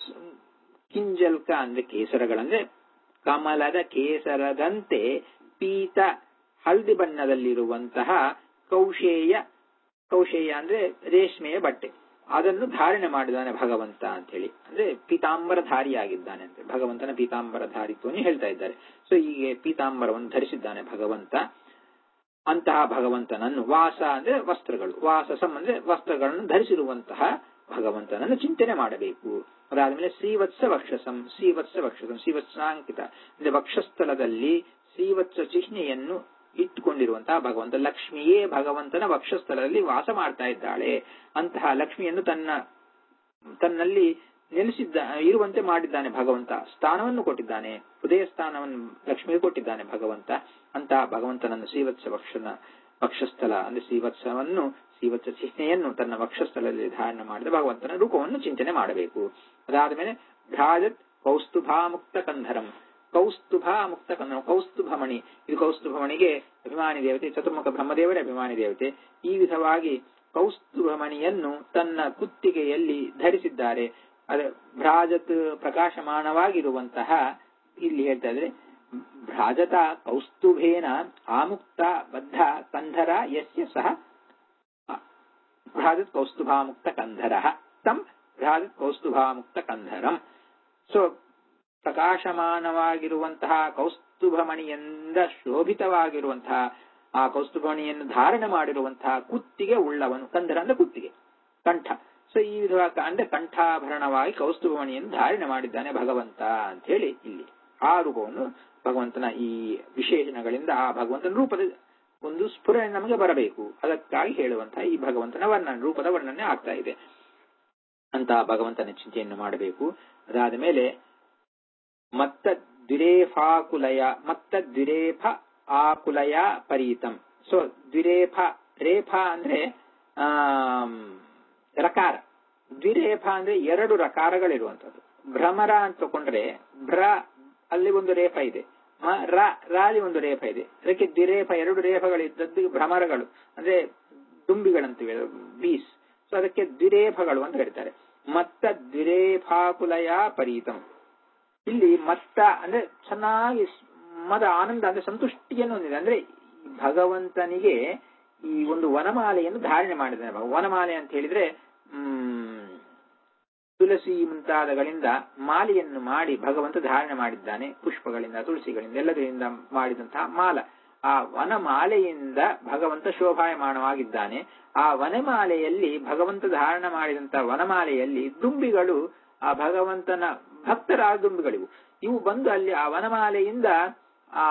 ಕಿಂಜಲ್ಕ ಅಂದ್ರೆ ಕೇಸರಗಳಂದ್ರೆ ಕಮಲದ ಕೇಸರದಂತೆ ಪೀತ ಹಳದಿ ಬಣ್ಣದಲ್ಲಿರುವಂತಹ ಕೌಶೇಯ ಕೌಶೇಯ ಅಂದ್ರೆ ರೇಷ್ಮೆಯ ಬಟ್ಟೆ ಅದನ್ನು ಧಾರಣೆ ಮಾಡಿದಾನೆ ಭಗವಂತ ಅಂತ ಹೇಳಿ ಅಂದ್ರೆ ಪೀತಾಂಬರಧಾರಿಯಾಗಿದ್ದಾನೆ ಅಂತ ಭಗವಂತನ ಪೀತಾಂಬರಧಾರಿತ್ವವನ್ನು ಹೇಳ್ತಾ ಇದ್ದಾರೆ ಸೊ ಹೀಗೆ ಪೀತಾಂಬರವನ್ನು ಧರಿಸಿದ್ದಾನೆ ಭಗವಂತ ಅಂತಹ ಭಗವಂತನನ್ನು ವಾಸ ಅಂದ್ರೆ ವಸ್ತ್ರಗಳು ವಾಸಸಂ ಅಂದ್ರೆ ವಸ್ತ್ರಗಳನ್ನು ಧರಿಸಿರುವಂತಹ ಭಗವಂತನನ್ನು ಚಿಂತನೆ ಮಾಡಬೇಕು ಅದಾದ್ಮೇಲೆ ಶ್ರೀವತ್ಸ ವಕ್ಷಸಂ ಶ್ರೀವತ್ಸ ವಕ್ಷಸಂ ಶ್ರೀವತ್ಸಾಂಕಿತ ಅಂದ್ರೆ ವಕ್ಷಸ್ಥಳದಲ್ಲಿ ಶ್ರೀವತ್ಸ ಚಿಹ್ನೆಯನ್ನು ಇಟ್ಟುಕೊಂಡಿರುವಂತಹ ಭಗವಂತ ಲಕ್ಷ್ಮಿಯೇ ಭಗವಂತನ ವಕ್ಷಸ್ಥಳದಲ್ಲಿ ವಾಸ ಮಾಡ್ತಾ ಇದ್ದಾಳೆ ಅಂತಹ ಲಕ್ಷ್ಮಿಯನ್ನು ತನ್ನ ತನ್ನಲ್ಲಿ ನೆಲೆಸಿದ್ದ ಇರುವಂತೆ ಮಾಡಿದ್ದಾನೆ ಭಗವಂತ ಸ್ಥಾನವನ್ನು ಕೊಟ್ಟಿದ್ದಾನೆ ಹೃದಯ ಸ್ಥಾನವನ್ನು ಲಕ್ಷ್ಮಿಗೆ ಕೊಟ್ಟಿದ್ದಾನೆ ಭಗವಂತ ಅಂತಹ ಭಗವಂತನನ್ನು ಶ್ರೀವತ್ಸ ವಕ್ಷನ ವಕ್ಷಸ್ಥಲ ಅಂದ್ರೆ ಶ್ರೀವತ್ಸವನ್ನು ಶ್ರೀವತ್ಸ ಚಿಹ್ನೆಯನ್ನು ತನ್ನ ವಕ್ಷಸ್ಥಳದಲ್ಲಿ ಧಾರಣ ಮಾಡಿದ ಭಗವಂತನ ರೂಪವನ್ನು ಚಿಂತನೆ ಮಾಡಬೇಕು ಅದಾದ ಮೇಲೆ ಭ್ರಾಜತ್ ಕೌಸ್ತುಭಾಮುಕ್ತ ಕಂಧರಂ ಕೌಸ್ತುಭ ಮುಕ್ತ ಕಂಧರಂ ಕೌಸ್ತುಭಮಣಿ ಇದು ಕೌಸ್ತುಭಮಣಿಗೆ ಅಭಿಮಾನಿ ದೇವತೆ ಚತುರ್ಮುಖ ಬ್ರಹ್ಮದೇವರೇ ಅಭಿಮಾನಿ ದೇವತೆ ಈ ವಿಧವಾಗಿ ಕೌಸ್ತುಭಮಣಿಯನ್ನು ತನ್ನ ಕುತ್ತಿಗೆಯಲ್ಲಿ ಧರಿಸಿದ್ದಾರೆ ಅದ ಭ್ರಾಜತ್ ಪ್ರಕಾಶಮಾನವಾಗಿರುವಂತಹ ಇಲ್ಲಿ ಹೇಳ್ತಾ ಇದ್ರೆ ಭ್ರಾಜತ ಕೌಸ್ತುಭೇನ ಆಮುಕ್ತ ಬದ್ಧ ಕಂಧರ ಯಸ್ಯ ಸಹ ಭ್ರಾಜತ್ ಕೌಸ್ತುಭಾಮುಕ್ತ ಕಂಧರ ತಂ ಭ್ರಾಜತ್ ಕೌಸ್ತುಭಾಮುಕ್ತ ಕಂಧರಂ ಸೊ ಪ್ರಕಾಶಮಾನವಾಗಿರುವಂತಹ ಕೌಸ್ತುಭಮಣಿಯಿಂದ ಶೋಭಿತವಾಗಿರುವಂತಹ ಆ ಕೌಸ್ತುಭಮಣಿಯನ್ನು ಧಾರಣೆ ಮಾಡಿರುವಂತಹ ಕುತ್ತಿಗೆ ಉಳ್ಳವನು ಕಂಧರ ಅಂದ್ರೆ ಕುತ್ತಿಗೆ ಕಂಠ ಸೊ ಈ ವಿಧವಾಗಿ ಅಂದ್ರೆ ಕಂಠಾಭರಣವಾಗಿ ಕೌಸ್ತುಭಮಣಿಯನ್ನು ಧಾರಣೆ ಮಾಡಿದ್ದಾನೆ ಭಗವಂತ ಅಂತ ಹೇಳಿ ಇಲ್ಲಿ ಆ ರೂಪವನ್ನು ಭಗವಂತನ ಈ ವಿಶೇಷಣಗಳಿಂದ ಆ ಭಗವಂತನ ರೂಪದ ಒಂದು ಸ್ಫುರಣೆ ನಮಗೆ ಬರಬೇಕು ಅದಕ್ಕಾಗಿ ಹೇಳುವಂತಹ ಈ ಭಗವಂತನ ವರ್ಣನೆ ರೂಪದ ವರ್ಣನೆ ಆಗ್ತಾ ಇದೆ ಅಂತಹ ಭಗವಂತನ ಚಿಂತೆಯನ್ನು ಮಾಡಬೇಕು ಅದಾದ ಮೇಲೆ ಮತ್ತ ದ್ವಿರೇಫಾಕುಲಯ ಮತ್ತ ದ್ವಿರೇಫ ಆಕುಲಯ ಪರೀತಂ ಸೊ ದ್ವಿರೇಫ ರೇಫ ಅಂದ್ರೆ ಆ ರಕಾರ ದ್ವಿರೇಫ ಅಂದ್ರೆ ಎರಡು ರಕಾರಗಳಿರುವಂತದ್ದು ಭ್ರಮರ ಅಂತ ತಗೊಂಡ್ರೆ ಭ್ರ ಅಲ್ಲಿ ಒಂದು ರೇಫ ಇದೆ ರ ರಾಲಿ ಒಂದು ರೇಫ ಇದೆ ಅದಕ್ಕೆ ದ್ವಿರೇಫ ಎರಡು ರೇಫಗಳಿದ್ದದ್ದು ಭ್ರಮರಗಳು ಅಂದ್ರೆ ದುಂಬಿಗಳಂತಿವೆ ಬೀಸ್ ಸೊ ಅದಕ್ಕೆ ದ್ವಿರೇಫಗಳು ಅಂತ ಹೇಳ್ತಾರೆ ಮತ್ತ ದ್ವಿರೇಫಾಕುಲಯ ಪರೀತಂ ಇಲ್ಲಿ ಮತ್ತ ಅಂದ್ರೆ ಚೆನ್ನಾಗಿ ಮದ ಆನಂದ ಅಂದ್ರೆ ಸಂತುಷ್ಟಿಯನ್ನು ಹೊಂದಿದೆ ಅಂದ್ರೆ ಭಗವಂತನಿಗೆ ಈ ಒಂದು ವನಮಾಲೆಯನ್ನು ಧಾರಣೆ ಮಾಡಿದ್ದಾನೆ ವನಮಾಲೆ ಅಂತ ಹೇಳಿದ್ರೆ ಹ್ಮ್ ತುಳಸಿ ಮುಂತಾದಗಳಿಂದ ಮಾಲೆಯನ್ನು ಮಾಡಿ ಭಗವಂತ ಧಾರಣೆ ಮಾಡಿದ್ದಾನೆ ಪುಷ್ಪಗಳಿಂದ ತುಳಸಿಗಳಿಂದ ಎಲ್ಲದರಿಂದ ಮಾಡಿದಂತಹ ಮಾಲ ಆ ವನಮಾಲೆಯಿಂದ ಭಗವಂತ ಶೋಭಾಯಮಾನವಾಗಿದ್ದಾನೆ ಆ ವನಮಾಲೆಯಲ್ಲಿ ಭಗವಂತ ಧಾರಣ ಮಾಡಿದಂತಹ ವನಮಾಲೆಯಲ್ಲಿ ದುಂಬಿಗಳು ಆ ಭಗವಂತನ ಭಕ್ತರಾದ ದುಂಬಿಗಳಿವು ಇವು ಬಂದು ಅಲ್ಲಿ ಆ ವನಮಾಲೆಯಿಂದ ಆ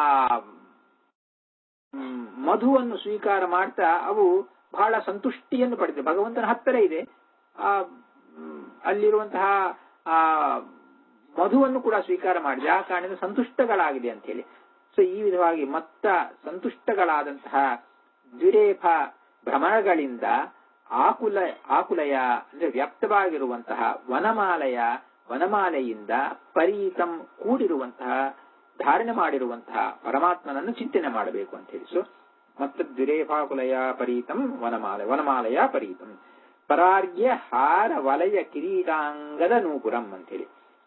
ಮಧುವನ್ನು ಸ್ವೀಕಾರ ಮಾಡ್ತಾ ಅವು ಬಹಳ ಸಂತುಷ್ಟಿಯನ್ನು ಪಡೆದಿದೆ ಭಗವಂತನ ಹತ್ತಿರ ಇದೆ ಆ ಅಲ್ಲಿರುವಂತಹ ಆ ಮಧುವನ್ನು ಕೂಡ ಸ್ವೀಕಾರ ಮಾಡಿದೆ ಆ ಕಾರಣದಿಂದ ಸಂತುಷ್ಟಗಳಾಗಿದೆ ಅಂತ ಹೇಳಿ ಸೊ ಈ ವಿಧವಾಗಿ ಮತ್ತ ಸಂತುಷ್ಟಗಳಾದಂತಹ ದ್ವಿರೇಫ ಭ್ರಮಣಗಳಿಂದ ಆಕುಲ ಆಕುಲಯ ಅಂದ್ರೆ ವ್ಯಕ್ತವಾಗಿರುವಂತಹ ವನಮಾಲೆಯ ವನಮಾಲೆಯಿಂದ ಪರೀತಂ ಕೂಡಿರುವಂತಹ ಧಾರಣೆ ಮಾಡಿರುವಂತಹ ಪರಮಾತ್ಮನನ್ನು ಚಿಂತನೆ ಮಾಡಬೇಕು ಅಂತ ಹೇಳಿ ಸೊ ಮತ್ತೆ ದ್ವಿರೇಫಾಕುಲಯ ಪರೀತಂ ವನಮಾಲೆ ವನಮಾಲೆಯ ಪರೀತಂ ಪರಾರ್ಘ್ಯ ಹಾರ ವಲಯ ಕಿರೀಟಾಂಗದ ನೂಪುರಂ ಅಂತೇಳಿ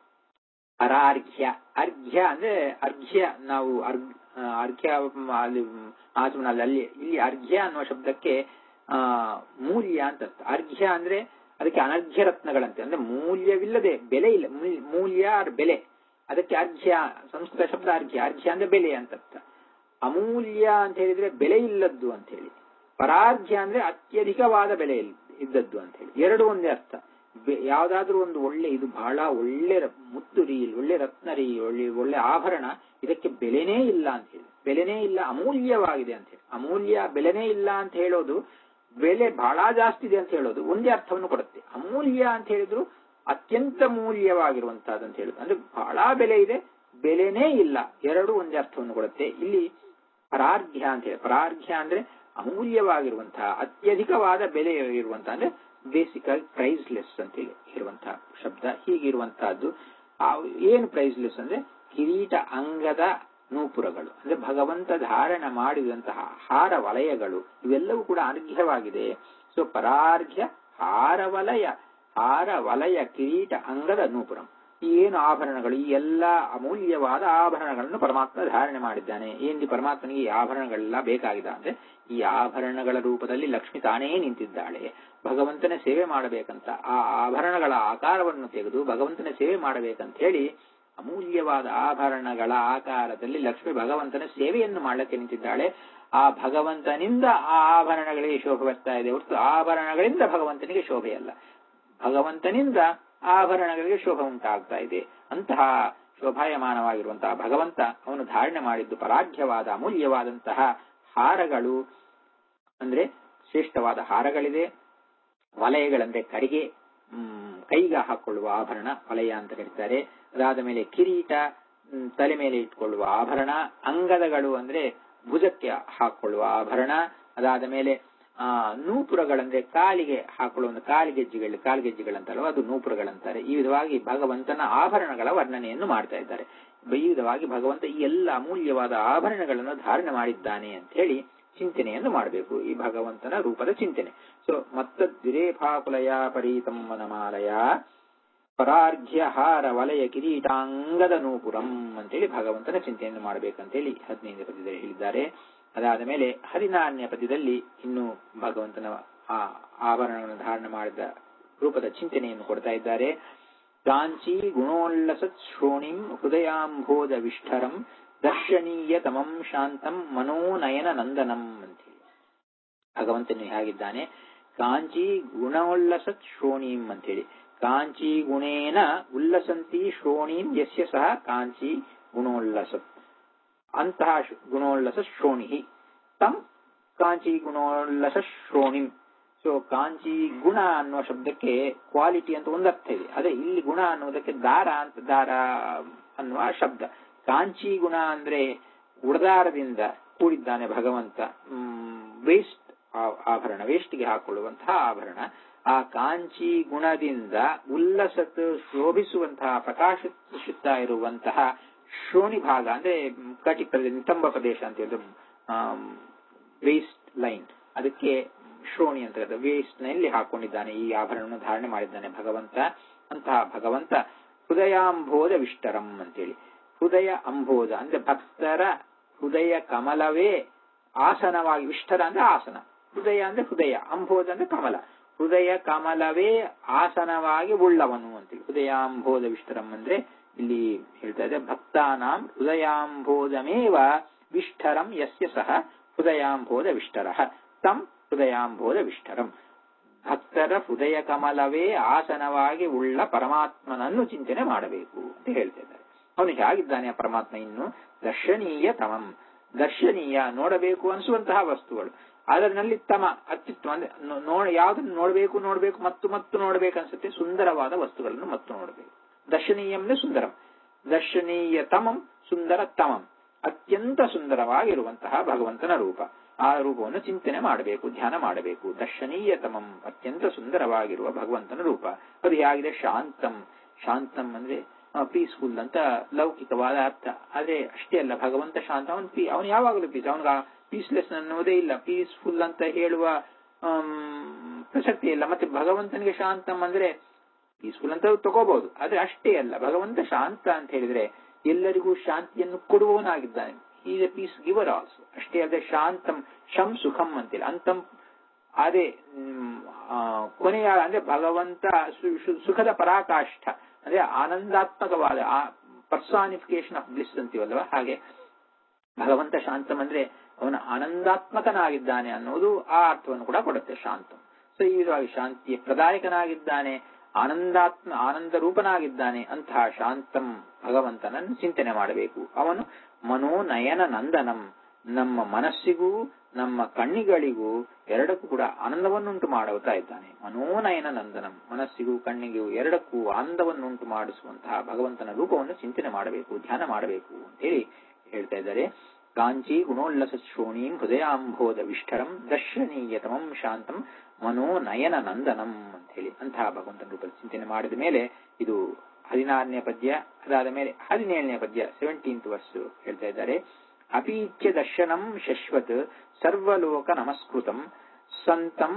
ಅರಾರ್ಘ್ಯ ಅರ್ಘ್ಯ ಅಂದ್ರೆ ಅರ್ಘ್ಯ ನಾವು ಅರ್ಘ್ಯ ಅಲ್ಲಿ ಆಚಮನಲ್ಲಿ ಅಲ್ಲಿ ಇಲ್ಲಿ ಅರ್ಘ್ಯ ಅನ್ನುವ ಶಬ್ದಕ್ಕೆ ಆ ಮೂಲ್ಯ ಅಂತ ಅರ್ಥ ಅರ್ಘ್ಯ ಅಂದ್ರೆ ಅದಕ್ಕೆ ಅನರ್ಘ್ಯ ರತ್ನಗಳಂತೆ ಅಂದ್ರೆ ಮೂಲ್ಯವಿಲ್ಲದೆ ಬೆಲೆ ಇಲ್ಲ ಮೂಲ್ಯ ಬೆಲೆ ಅದಕ್ಕೆ ಅರ್ಘ್ಯ ಸಂಸ್ಕೃತ ಶಬ್ದ ಅರ್ಘ್ಯ ಅರ್ಘ್ಯ ಅಂದ್ರೆ ಬೆಲೆ ಅಂತ ಅರ್ಥ ಅಮೂಲ್ಯ ಅಂತ ಹೇಳಿದ್ರೆ ಬೆಲೆ ಇಲ್ಲದ್ದು ಅಂತ ಹೇಳಿ ಪರಾರ್ಘ್ಯ ಅಂದ್ರೆ ಅತ್ಯಧಿಕವಾದ ಬೆಲೆ ಇದ್ದದ್ದು ಅಂತ ಹೇಳಿ ಎರಡು ಒಂದೇ ಅರ್ಥ ಯಾವ್ದಾದ್ರೂ ಒಂದು ಒಳ್ಳೆ ಇದು ಬಹಳ ಒಳ್ಳೆ ಮುತ್ತುರಿ ಒಳ್ಳೆ ರತ್ನರಿ ಒಳ್ಳೆ ಒಳ್ಳೆ ಆಭರಣ ಇದಕ್ಕೆ ಬೆಲೆನೇ ಇಲ್ಲ ಅಂತ ಹೇಳಿ ಬೆಲೆನೇ ಇಲ್ಲ ಅಮೂಲ್ಯವಾಗಿದೆ ಅಂತ ಹೇಳಿ ಅಮೂಲ್ಯ ಬೆಲೆನೇ ಇಲ್ಲ ಅಂತ ಹೇಳೋದು ಬೆಲೆ ಬಹಳ ಜಾಸ್ತಿ ಇದೆ ಅಂತ ಹೇಳೋದು ಒಂದೇ ಅರ್ಥವನ್ನು ಕೊಡುತ್ತೆ ಅಮೂಲ್ಯ ಅಂತ ಹೇಳಿದ್ರು ಅತ್ಯಂತ ಮೂಲ್ಯವಾಗಿರುವಂತಹದ್ದು ಅಂತ ಹೇಳುದು ಅಂದ್ರೆ ಬಹಳ ಬೆಲೆ ಇದೆ ಬೆಲೆನೇ ಇಲ್ಲ ಎರಡು ಒಂದೇ ಅರ್ಥವನ್ನು ಕೊಡುತ್ತೆ ಇಲ್ಲಿ ಪರಾರ್ಘ್ಯ ಅಂತ ಹೇಳಿ ಪರಾರ್ಘ್ಯ ಅಂದ್ರೆ ಅಮೂಲ್ಯವಾಗಿರುವಂತಹ ಅತ್ಯಧಿಕವಾದ ಬೆಲೆ ಇರುವಂತಹ ಅಂದ್ರೆ ಬೇಸಿಕ್ ಆಗಿ ಪ್ರೈಸ್ಲೆಸ್ ಅಂತ ಹೇಳಿ ಇರುವಂತಹ ಶಬ್ದ ಹೀಗಿರುವಂತಹದ್ದು ಏನು ಪ್ರೈಸ್ಲೆಸ್ ಅಂದ್ರೆ ಕಿರೀಟ ಅಂಗದ ನೂಪುರಗಳು ಅಂದ್ರೆ ಭಗವಂತ ಧಾರಣ ಮಾಡಿದಂತಹ ಹಾರ ವಲಯಗಳು ಇವೆಲ್ಲವೂ ಕೂಡ ಅರ್ಘ್ಯವಾಗಿದೆ ಸೊ ಪರಾರ್ಘ್ಯ ಹಾರ ವಲಯ ಹಾರ ವಲಯ ಕಿರೀಟ ಅಂಗದ ನೂಪುರಂ ಈ ಏನು ಆಭರಣಗಳು ಈ ಎಲ್ಲ ಅಮೂಲ್ಯವಾದ ಆಭರಣಗಳನ್ನು ಪರಮಾತ್ಮ ಧಾರಣೆ ಮಾಡಿದ್ದಾನೆ ಏನ್ರಿ ಪರಮಾತ್ಮನಿಗೆ ಈ ಆಭರಣಗಳೆಲ್ಲ ಬೇಕಾಗಿದೆ ಅಂದ್ರೆ ಈ ಆಭರಣಗಳ ರೂಪದಲ್ಲಿ ಲಕ್ಷ್ಮಿ ತಾನೇ ನಿಂತಿದ್ದಾಳೆ ಭಗವಂತನ ಸೇವೆ ಮಾಡಬೇಕಂತ ಆ ಆಭರಣಗಳ ಆಕಾರವನ್ನು ತೆಗೆದು ಭಗವಂತನ ಸೇವೆ ಮಾಡಬೇಕಂತ ಹೇಳಿ ಅಮೂಲ್ಯವಾದ ಆಭರಣಗಳ ಆಕಾರದಲ್ಲಿ ಲಕ್ಷ್ಮಿ ಭಗವಂತನ ಸೇವೆಯನ್ನು ಮಾಡಲಿಕ್ಕೆ ನಿಂತಿದ್ದಾಳೆ ಆ ಭಗವಂತನಿಂದ ಆ ಆಭರಣಗಳಿಗೆ ಶೋಭೆ ಬರ್ತಾ ಇದೆ ಹೊರತು ಆಭರಣಗಳಿಂದ ಭಗವಂತನಿಗೆ ಶೋಭೆ ಅಲ್ಲ ಭಗವಂತನಿಂದ ಆಭರಣಗಳಿಗೆ ಶೋಭೆ ಉಂಟಾಗ್ತಾ ಇದೆ ಅಂತಹ ಶೋಭಾಯಮಾನವಾಗಿರುವಂತಹ ಭಗವಂತ ಅವನು ಧಾರಣೆ ಮಾಡಿದ್ದು ಪರಾಢ್ಯವಾದ ಅಮೂಲ್ಯವಾದಂತಹ ಹಾರಗಳು ಅಂದ್ರೆ ಶ್ರೇಷ್ಠವಾದ ಹಾರಗಳಿದೆ ವಲಯಗಳಂದ್ರೆ ಕಡೆಗೆ ಹ್ಮ್, ಕೈಗೆ ಹಾಕೊಳ್ಳುವ ಆಭರಣ ವಲಯ ಅಂತ ಕರೀತಾರೆ ಅದಾದ ಮೇಲೆ ಕಿರೀಟ ಹ್ಮ್, ತಲೆ ಮೇಲೆ ಇಟ್ಕೊಳ್ಳುವ ಆಭರಣ ಅಂಗದಗಳು ಅಂದ್ರೆ ಭುಜಕ್ಕೆ ಹಾಕೊಳ್ಳುವ ಆಭರಣ ಅದಾದ ಮೇಲೆ ಆ ನೂಪುರಗಳಂದ್ರೆ ಕಾಲಿಗೆ ಹಾಕೊಳ್ಳುವ ಒಂದು ಕಾಲಿಗೆಜ್ಜೆಗಳು ಕಾಲಿಗೆಜ್ಜೆಗಳಂತಾರಲ್ಲ ಅದು ನೂಪುರಗಳಂತಾರೆ ಈ ವಿಧವಾಗಿ ಭಗವಂತನ ಆಭರಣಗಳ ವರ್ಣನೆಯನ್ನು ಮಾಡ್ತಾ ಇದ್ದಾರೆ ಈ ವಿಧವಾಗಿ ಭಗವಂತ ಈ ಎಲ್ಲ ಅಮೂಲ್ಯವಾದ ಆಭರಣಗಳನ್ನು ಧಾರಣೆ ಮಾಡಿದ್ದಾನೆ ಅಂತ ಹೇಳಿ ಚಿಂತನೆಯನ್ನು ಮಾಡಬೇಕು ಈ ಭಗವಂತನ ರೂಪದ ಚಿಂತನೆ ಸೊ ಮತ್ತ ದ್ವಿರೇಫಾಕುಲಯ ಪರೀತಂ ವನಮಾಲಯ ಪರಾರ್ಘ್ಯ ಹಾರ ವಲಯ ಕಿರೀಟಾಂಗದ ನೂಪುರಂ ಅಂತೇಳಿ ಭಗವಂತನ ಚಿಂತೆಯನ್ನು ಮಾಡಬೇಕಂತೇಳಿ ಹದಿನೈದನೇ ಪದ್ಯದಲ್ಲಿ ಹೇಳಿದ್ದಾರೆ ಅದಾದ ಮೇಲೆ ಹದಿನಾರನೇ ಪದ್ಯದಲ್ಲಿ ಇನ್ನು ಭಗವಂತನ ಆ ಆಭರಣಗಳನ್ನು ಧಾರಣೆ ಮಾಡಿದ ರೂಪದ ಚಿಂತನೆಯನ್ನು ಕೊಡ್ತಾ ಇದ್ದಾರೆ ಕಾಂಚಿ ಗುಣೋಲ್ಲಸತ್ ಶ್ರೋಣಿಂ ಹೃದಯಾಂಬೋಧ ವಿಷ್ಠರಂ ದರ್ಶನೀಯ ತಮಂ ಶಾಂತಂ ಮನೋನಯನ ನಂದನಂ ಅಂತೇಳಿ ಭಗವಂತನು ಹೇಗಿದ್ದಾನೆ ಕಾಂಚಿ ಗುಣೋಲ್ಲಸತ್ ಶ್ರೋಣೀಂ ಅಂತೇಳಿ ಕಾಂಚಿ ಗುಣೇನ ಉಲ್ಲಸಂತಿ ಶ್ರೋಣೀಂ ಯಸ್ಯ ಸಹ ಕಾಂಚಿ ಗುಣೋಲ್ಲಸತ್ ಅಂತಹ ಶ್- ಗುಣೋಲ್ಲಸ ಶ್ರೋಣಿ ತಂ ಕಾಂಚಿ ಗುಣೋಲ್ಲಸ ಶ್ರೋಣಿಂ ಸೊ ಕಾಂಚಿ ಗುಣ ಅನ್ನುವ ಶಬ್ದಕ್ಕೆ ಕ್ವಾಲಿಟಿ ಅಂತ ಒಂದು ಅರ್ಥ ಇದೆ ಅದೇ ಇಲ್ಲಿ ಗುಣ ಅನ್ನುವುದಕ್ಕೆ ದಾರ ಅಂತ ದಾರ ಅನ್ನುವ ಶಬ್ದ ಕಾಂಚಿ ಗುಣ ಅಂದ್ರೆ ಉಡದಾರದಿಂದ ಕೂಡಿದ್ದಾನೆ ಭಗವಂತ ವೇಸ್ಟ್ ಆಭರಣ ವೇಸ್ಟ್ಗೆ ಹಾಕೊಳ್ಳುವಂತಹ ಆಭರಣ ಆ ಕಾಂಚಿ ಗುಣದಿಂದ ಉಲ್ಲಸತ್ ಶೋಭಿಸುವಂತಹ ಪ್ರಕಾಶಿಸುತ್ತಾ ಇರುವಂತಹ ಶ್ರೋಣಿ ಭಾಗ ಅಂದ್ರೆ ಮ್, ಕಟಿ ಪ್ರದೇಶ ನಿತಂಬ ಪ್ರದೇಶ ಅಂತ ಹೇಳಿದ್ರೆ ವೇಸ್ಟ್ ಲೈನ್ ಅದಕ್ಕೆ ಶ್ರೋಣಿ ಅಂತ ಕರೀತಾರೆ ವೇಸ್ಟ್ ನಲ್ಲಿ ಹಾಕೊಂಡಿದ್ದಾನೆ ಈ ಆಭರಣವನ್ನು ಧಾರಣೆ ಮಾಡಿದ್ದಾನೆ ಭಗವಂತ ಅಂತಹ ಭಗವಂತ ಹೃದಯಾಂಬೋಧ ವಿಷ್ಟರಂ ಅಂತೇಳಿ ಹೃದಯ ಅಂಬೋಧ ಅಂದ್ರೆ ಭಕ್ತರ ಹೃದಯ ಕಮಲವೇ ಆಸನವಾಗಿ ವಿಷ್ಟರ ಅಂದ್ರೆ ಆಸನ ಹೃದಯ ಅಂದ್ರೆ ಹೃದಯ ಅಂಬೋಧ ಅಂದ್ರೆ ಕಮಲ ಹೃದಯ ಕಮಲವೇ ಆಸನವಾಗಿ ಉಳ್ಳವನು ಅಂತೇಳಿ ಹೃದಯಾಂಬೋಧ ವಿಷ್ಟರಂ ಅಂದ್ರೆ ಇಲ್ಲಿ ಹೇಳ್ತಾ ಇದೆ ಭಕ್ತಾನಾಂ ಹೃದಯಾಂಬೋಧಮೇವ ವಿಷ್ಠರಂ ಯಸ್ಯ ಸಹ ಹೃದಯಾಂಬೋಧ ವಿಷ್ಟರ ತಂ ಹೃದಯಾಂಬೋಧ ವಿಷ್ಟರಂ ಭಕ್ತರ ಹೃದಯ ಕಮಲವೇ ಆಸನವಾಗಿ ಉಳ್ಳ ಪರಮಾತ್ಮನನ್ನು ಚಿಂತನೆ ಮಾಡಬೇಕು ಅಂತ ಹೇಳ್ತಾ ಇದ್ದಾರೆ ಅವನು ಹೇಗಿದ್ದಾನೆ ಆ ಪರಮಾತ್ಮ ಇನ್ನು ದರ್ಶನೀಯ ತಮಂ ದರ್ಶನೀಯ ನೋಡಬೇಕು ಅನಿಸುವಂತಹ ವಸ್ತುಗಳು ಅದರಲ್ಲಿ ತಮ ಅತ್ಯುತ್ತಮ ಅಂದ್ರೆ ನೋ- ನೋಡ ಯಾವ್ದನ್ನು ನೋಡಬೇಕು ನೋಡಬೇಕು ಮತ್ತು ಮತ್ತು ನೋಡಬೇಕು ಅನ್ಸುತ್ತೆ ಸುಂದರವಾದ ವಸ್ತುಗಳನ್ನು ಮತ್ತು ನೋಡಬೇಕು ದರ್ಶನೀಯಂ ಅಂದ್ರೆ ಸುಂದರಂ ದರ್ಶನೀಯ ತಮಂ ಸುಂದರ ತಮಂ ಅತ್ಯಂತ ಸುಂದರವಾಗಿರುವಂತಹ ಭಗವಂತನ ರೂಪ ಆ ರೂಪವನ್ನು ಚಿಂತನೆ ಮಾಡಬೇಕು ಧ್ಯಾನ ಮಾಡಬೇಕು ದರ್ಶನೀಯ ತಮಂ ಅತ್ಯಂತ ಸುಂದರವಾಗಿರುವ ಭಗವಂತನ ರೂಪ ಅದು ಹೇಗಿದೆ ಶಾಂತಂ ಶಾಂತಂ ಅಂದ್ರೆ ಪೀಸ್ಫುಲ್ ಅಂತ ಲೌಕಿಕವಾದ ಅರ್ಥ ಆದ್ರೆ ಅಷ್ಟೇ ಅಲ್ಲ ಭಗವಂತ ಶಾಂತ ಅವನು ಪೀ ಅವನು ಯಾವಾಗಲೂ ಪೀಸ್ ಅವನಿಗೆ ಪೀಸ್ಲೆಸ್ ಅನ್ನುವುದೇ ಇಲ್ಲ ಪೀಸ್ಫುಲ್ ಅಂತ ಹೇಳುವ ಆಮ್, ಪ್ರಸಕ್ತಿ ಇಲ್ಲ ಮತ್ತೆ ಭಗವಂತನಿಗೆ ಶಾಂತಂ ಅಂದ್ರೆ ಪೀಸ್ಫುಲ್ ಅಂತ ತಗೋಬಹುದು ಆದ್ರೆ ಅಷ್ಟೇ ಅಲ್ಲ ಭಗವಂತ ಶಾಂತ ಅಂತ ಹೇಳಿದ್ರೆ ಎಲ್ಲರಿಗೂ ಶಾಂತಿಯನ್ನು ಕೊಡುವವನಾಗಿದ್ದಾನೆ is a peace giver also ಅಷ್ಟೇ ಅಲ್ಲದೆ ಶಾಂತಂ ಶಂ ಸುಖಂ ಅಂತೇಳಿ ಅಂತಂ ಅದೇ ಮ್, ಆ, ಕೊನೆಯ ಅಂದ್ರೆ ಭಗವಂತ ಸು- ಸು- ಸುಖದ ಪರಾಕಾಷ್ಠ ಅಂದ್ರೆ ಆನಂದಾತ್ಮಕವಾದ ಆ ಪರ್ಸಾನಿಫಿಕೇಶನ್ ಆಫ್ ಬ್ಲಿಸ್ ಅಂತೀವಲ್ವ ಹಾಗೆ ಭಗವಂತ ಶಾಂತಂ ಅಂದ್ರೆ ಅವನ ಆನಂದಾತ್ಮಕನಾಗಿದ್ದಾನೆ ಅನ್ನೋದು ಆ ಅರ್ಥವನ್ನು ಕೂಡ ಕೊಡುತ್ತೆ ಶಾಂತಂ ಸೊ ಈ ವಿಧವಾಗಿ ಶಾಂತಿಯ ಪ್ರದಾಯಕನಾಗಿದ್ದಾನೆ ಆನಂದಾತ್ಮ ಆನಂದ ರೂಪನಾಗಿದ್ದಾನೆ ಅಂತಹ ಶಾಂತಂ ಭಗವಂತನನ್ನು ಚಿಂತನೆ ಮಾಡಬೇಕು ಅವನು ಮನೋನಯನ ನಂದನಂ ನಮ್ಮ ಮನಸ್ಸಿಗೂ ನಮ್ಮ ಕಣ್ಣಿಗಳಿಗೂ ಎರಡಕ್ಕೂ ಕೂಡ ಆನಂದವನ್ನುಂಟು ಮಾಡುತ್ತಾ ಇದ್ದಾನೆ ಮನೋನಯನ ನಂದನಂ ಮನಸ್ಸಿಗೂ ಕಣ್ಣಿಗೂ ಎರಡಕ್ಕೂ ಆನಂದವನ್ನುಂಟು ಮಾಡಿಸುವಂತಹ ಭಗವಂತನ ರೂಪವನ್ನು ಚಿಂತನೆ ಮಾಡಬೇಕು ಧ್ಯಾನ ಮಾಡಬೇಕು ಅಂತೇಳಿ ಹೇಳ್ತಾ ಇದ್ದಾರೆ ಕಾಂಚಿ ಗುಣೋಲ್ಲಸ ಶ್ರೋಣೀಂ ಹೃದಯಾಂಬೋಧ ವಿಷ್ಠರಂ ದರ್ಶನೀಯತಮಂ ಶಾಂತಂ ಮನೋನಯನ ನಂದನಂ ಅಂತ ಹೇಳಿ ಅಂತಹ ಭಗವಂತನ ರೂಪದ ಚಿಂತನೆ ಮಾಡಿದ ಮೇಲೆ ಇದು ಹದಿನಾರನೇ ಪದ್ಯ ಅದಾದ ಮೇಲೆ ಹದಿನೇಳನೇ ಪದ್ಯ ಸೆವೆಂಟೀನ್ತ್ ವರ್ಸ್ ಹೇಳ್ತಾ ಇದ್ದಾರೆ ಅಪೀಚ್ಯ ದರ್ಶನಂ ಶಶ್ವತ್ ಸರ್ವಲೋಕ ನಮಸ್ಕೃತಂ ಸಂತಂ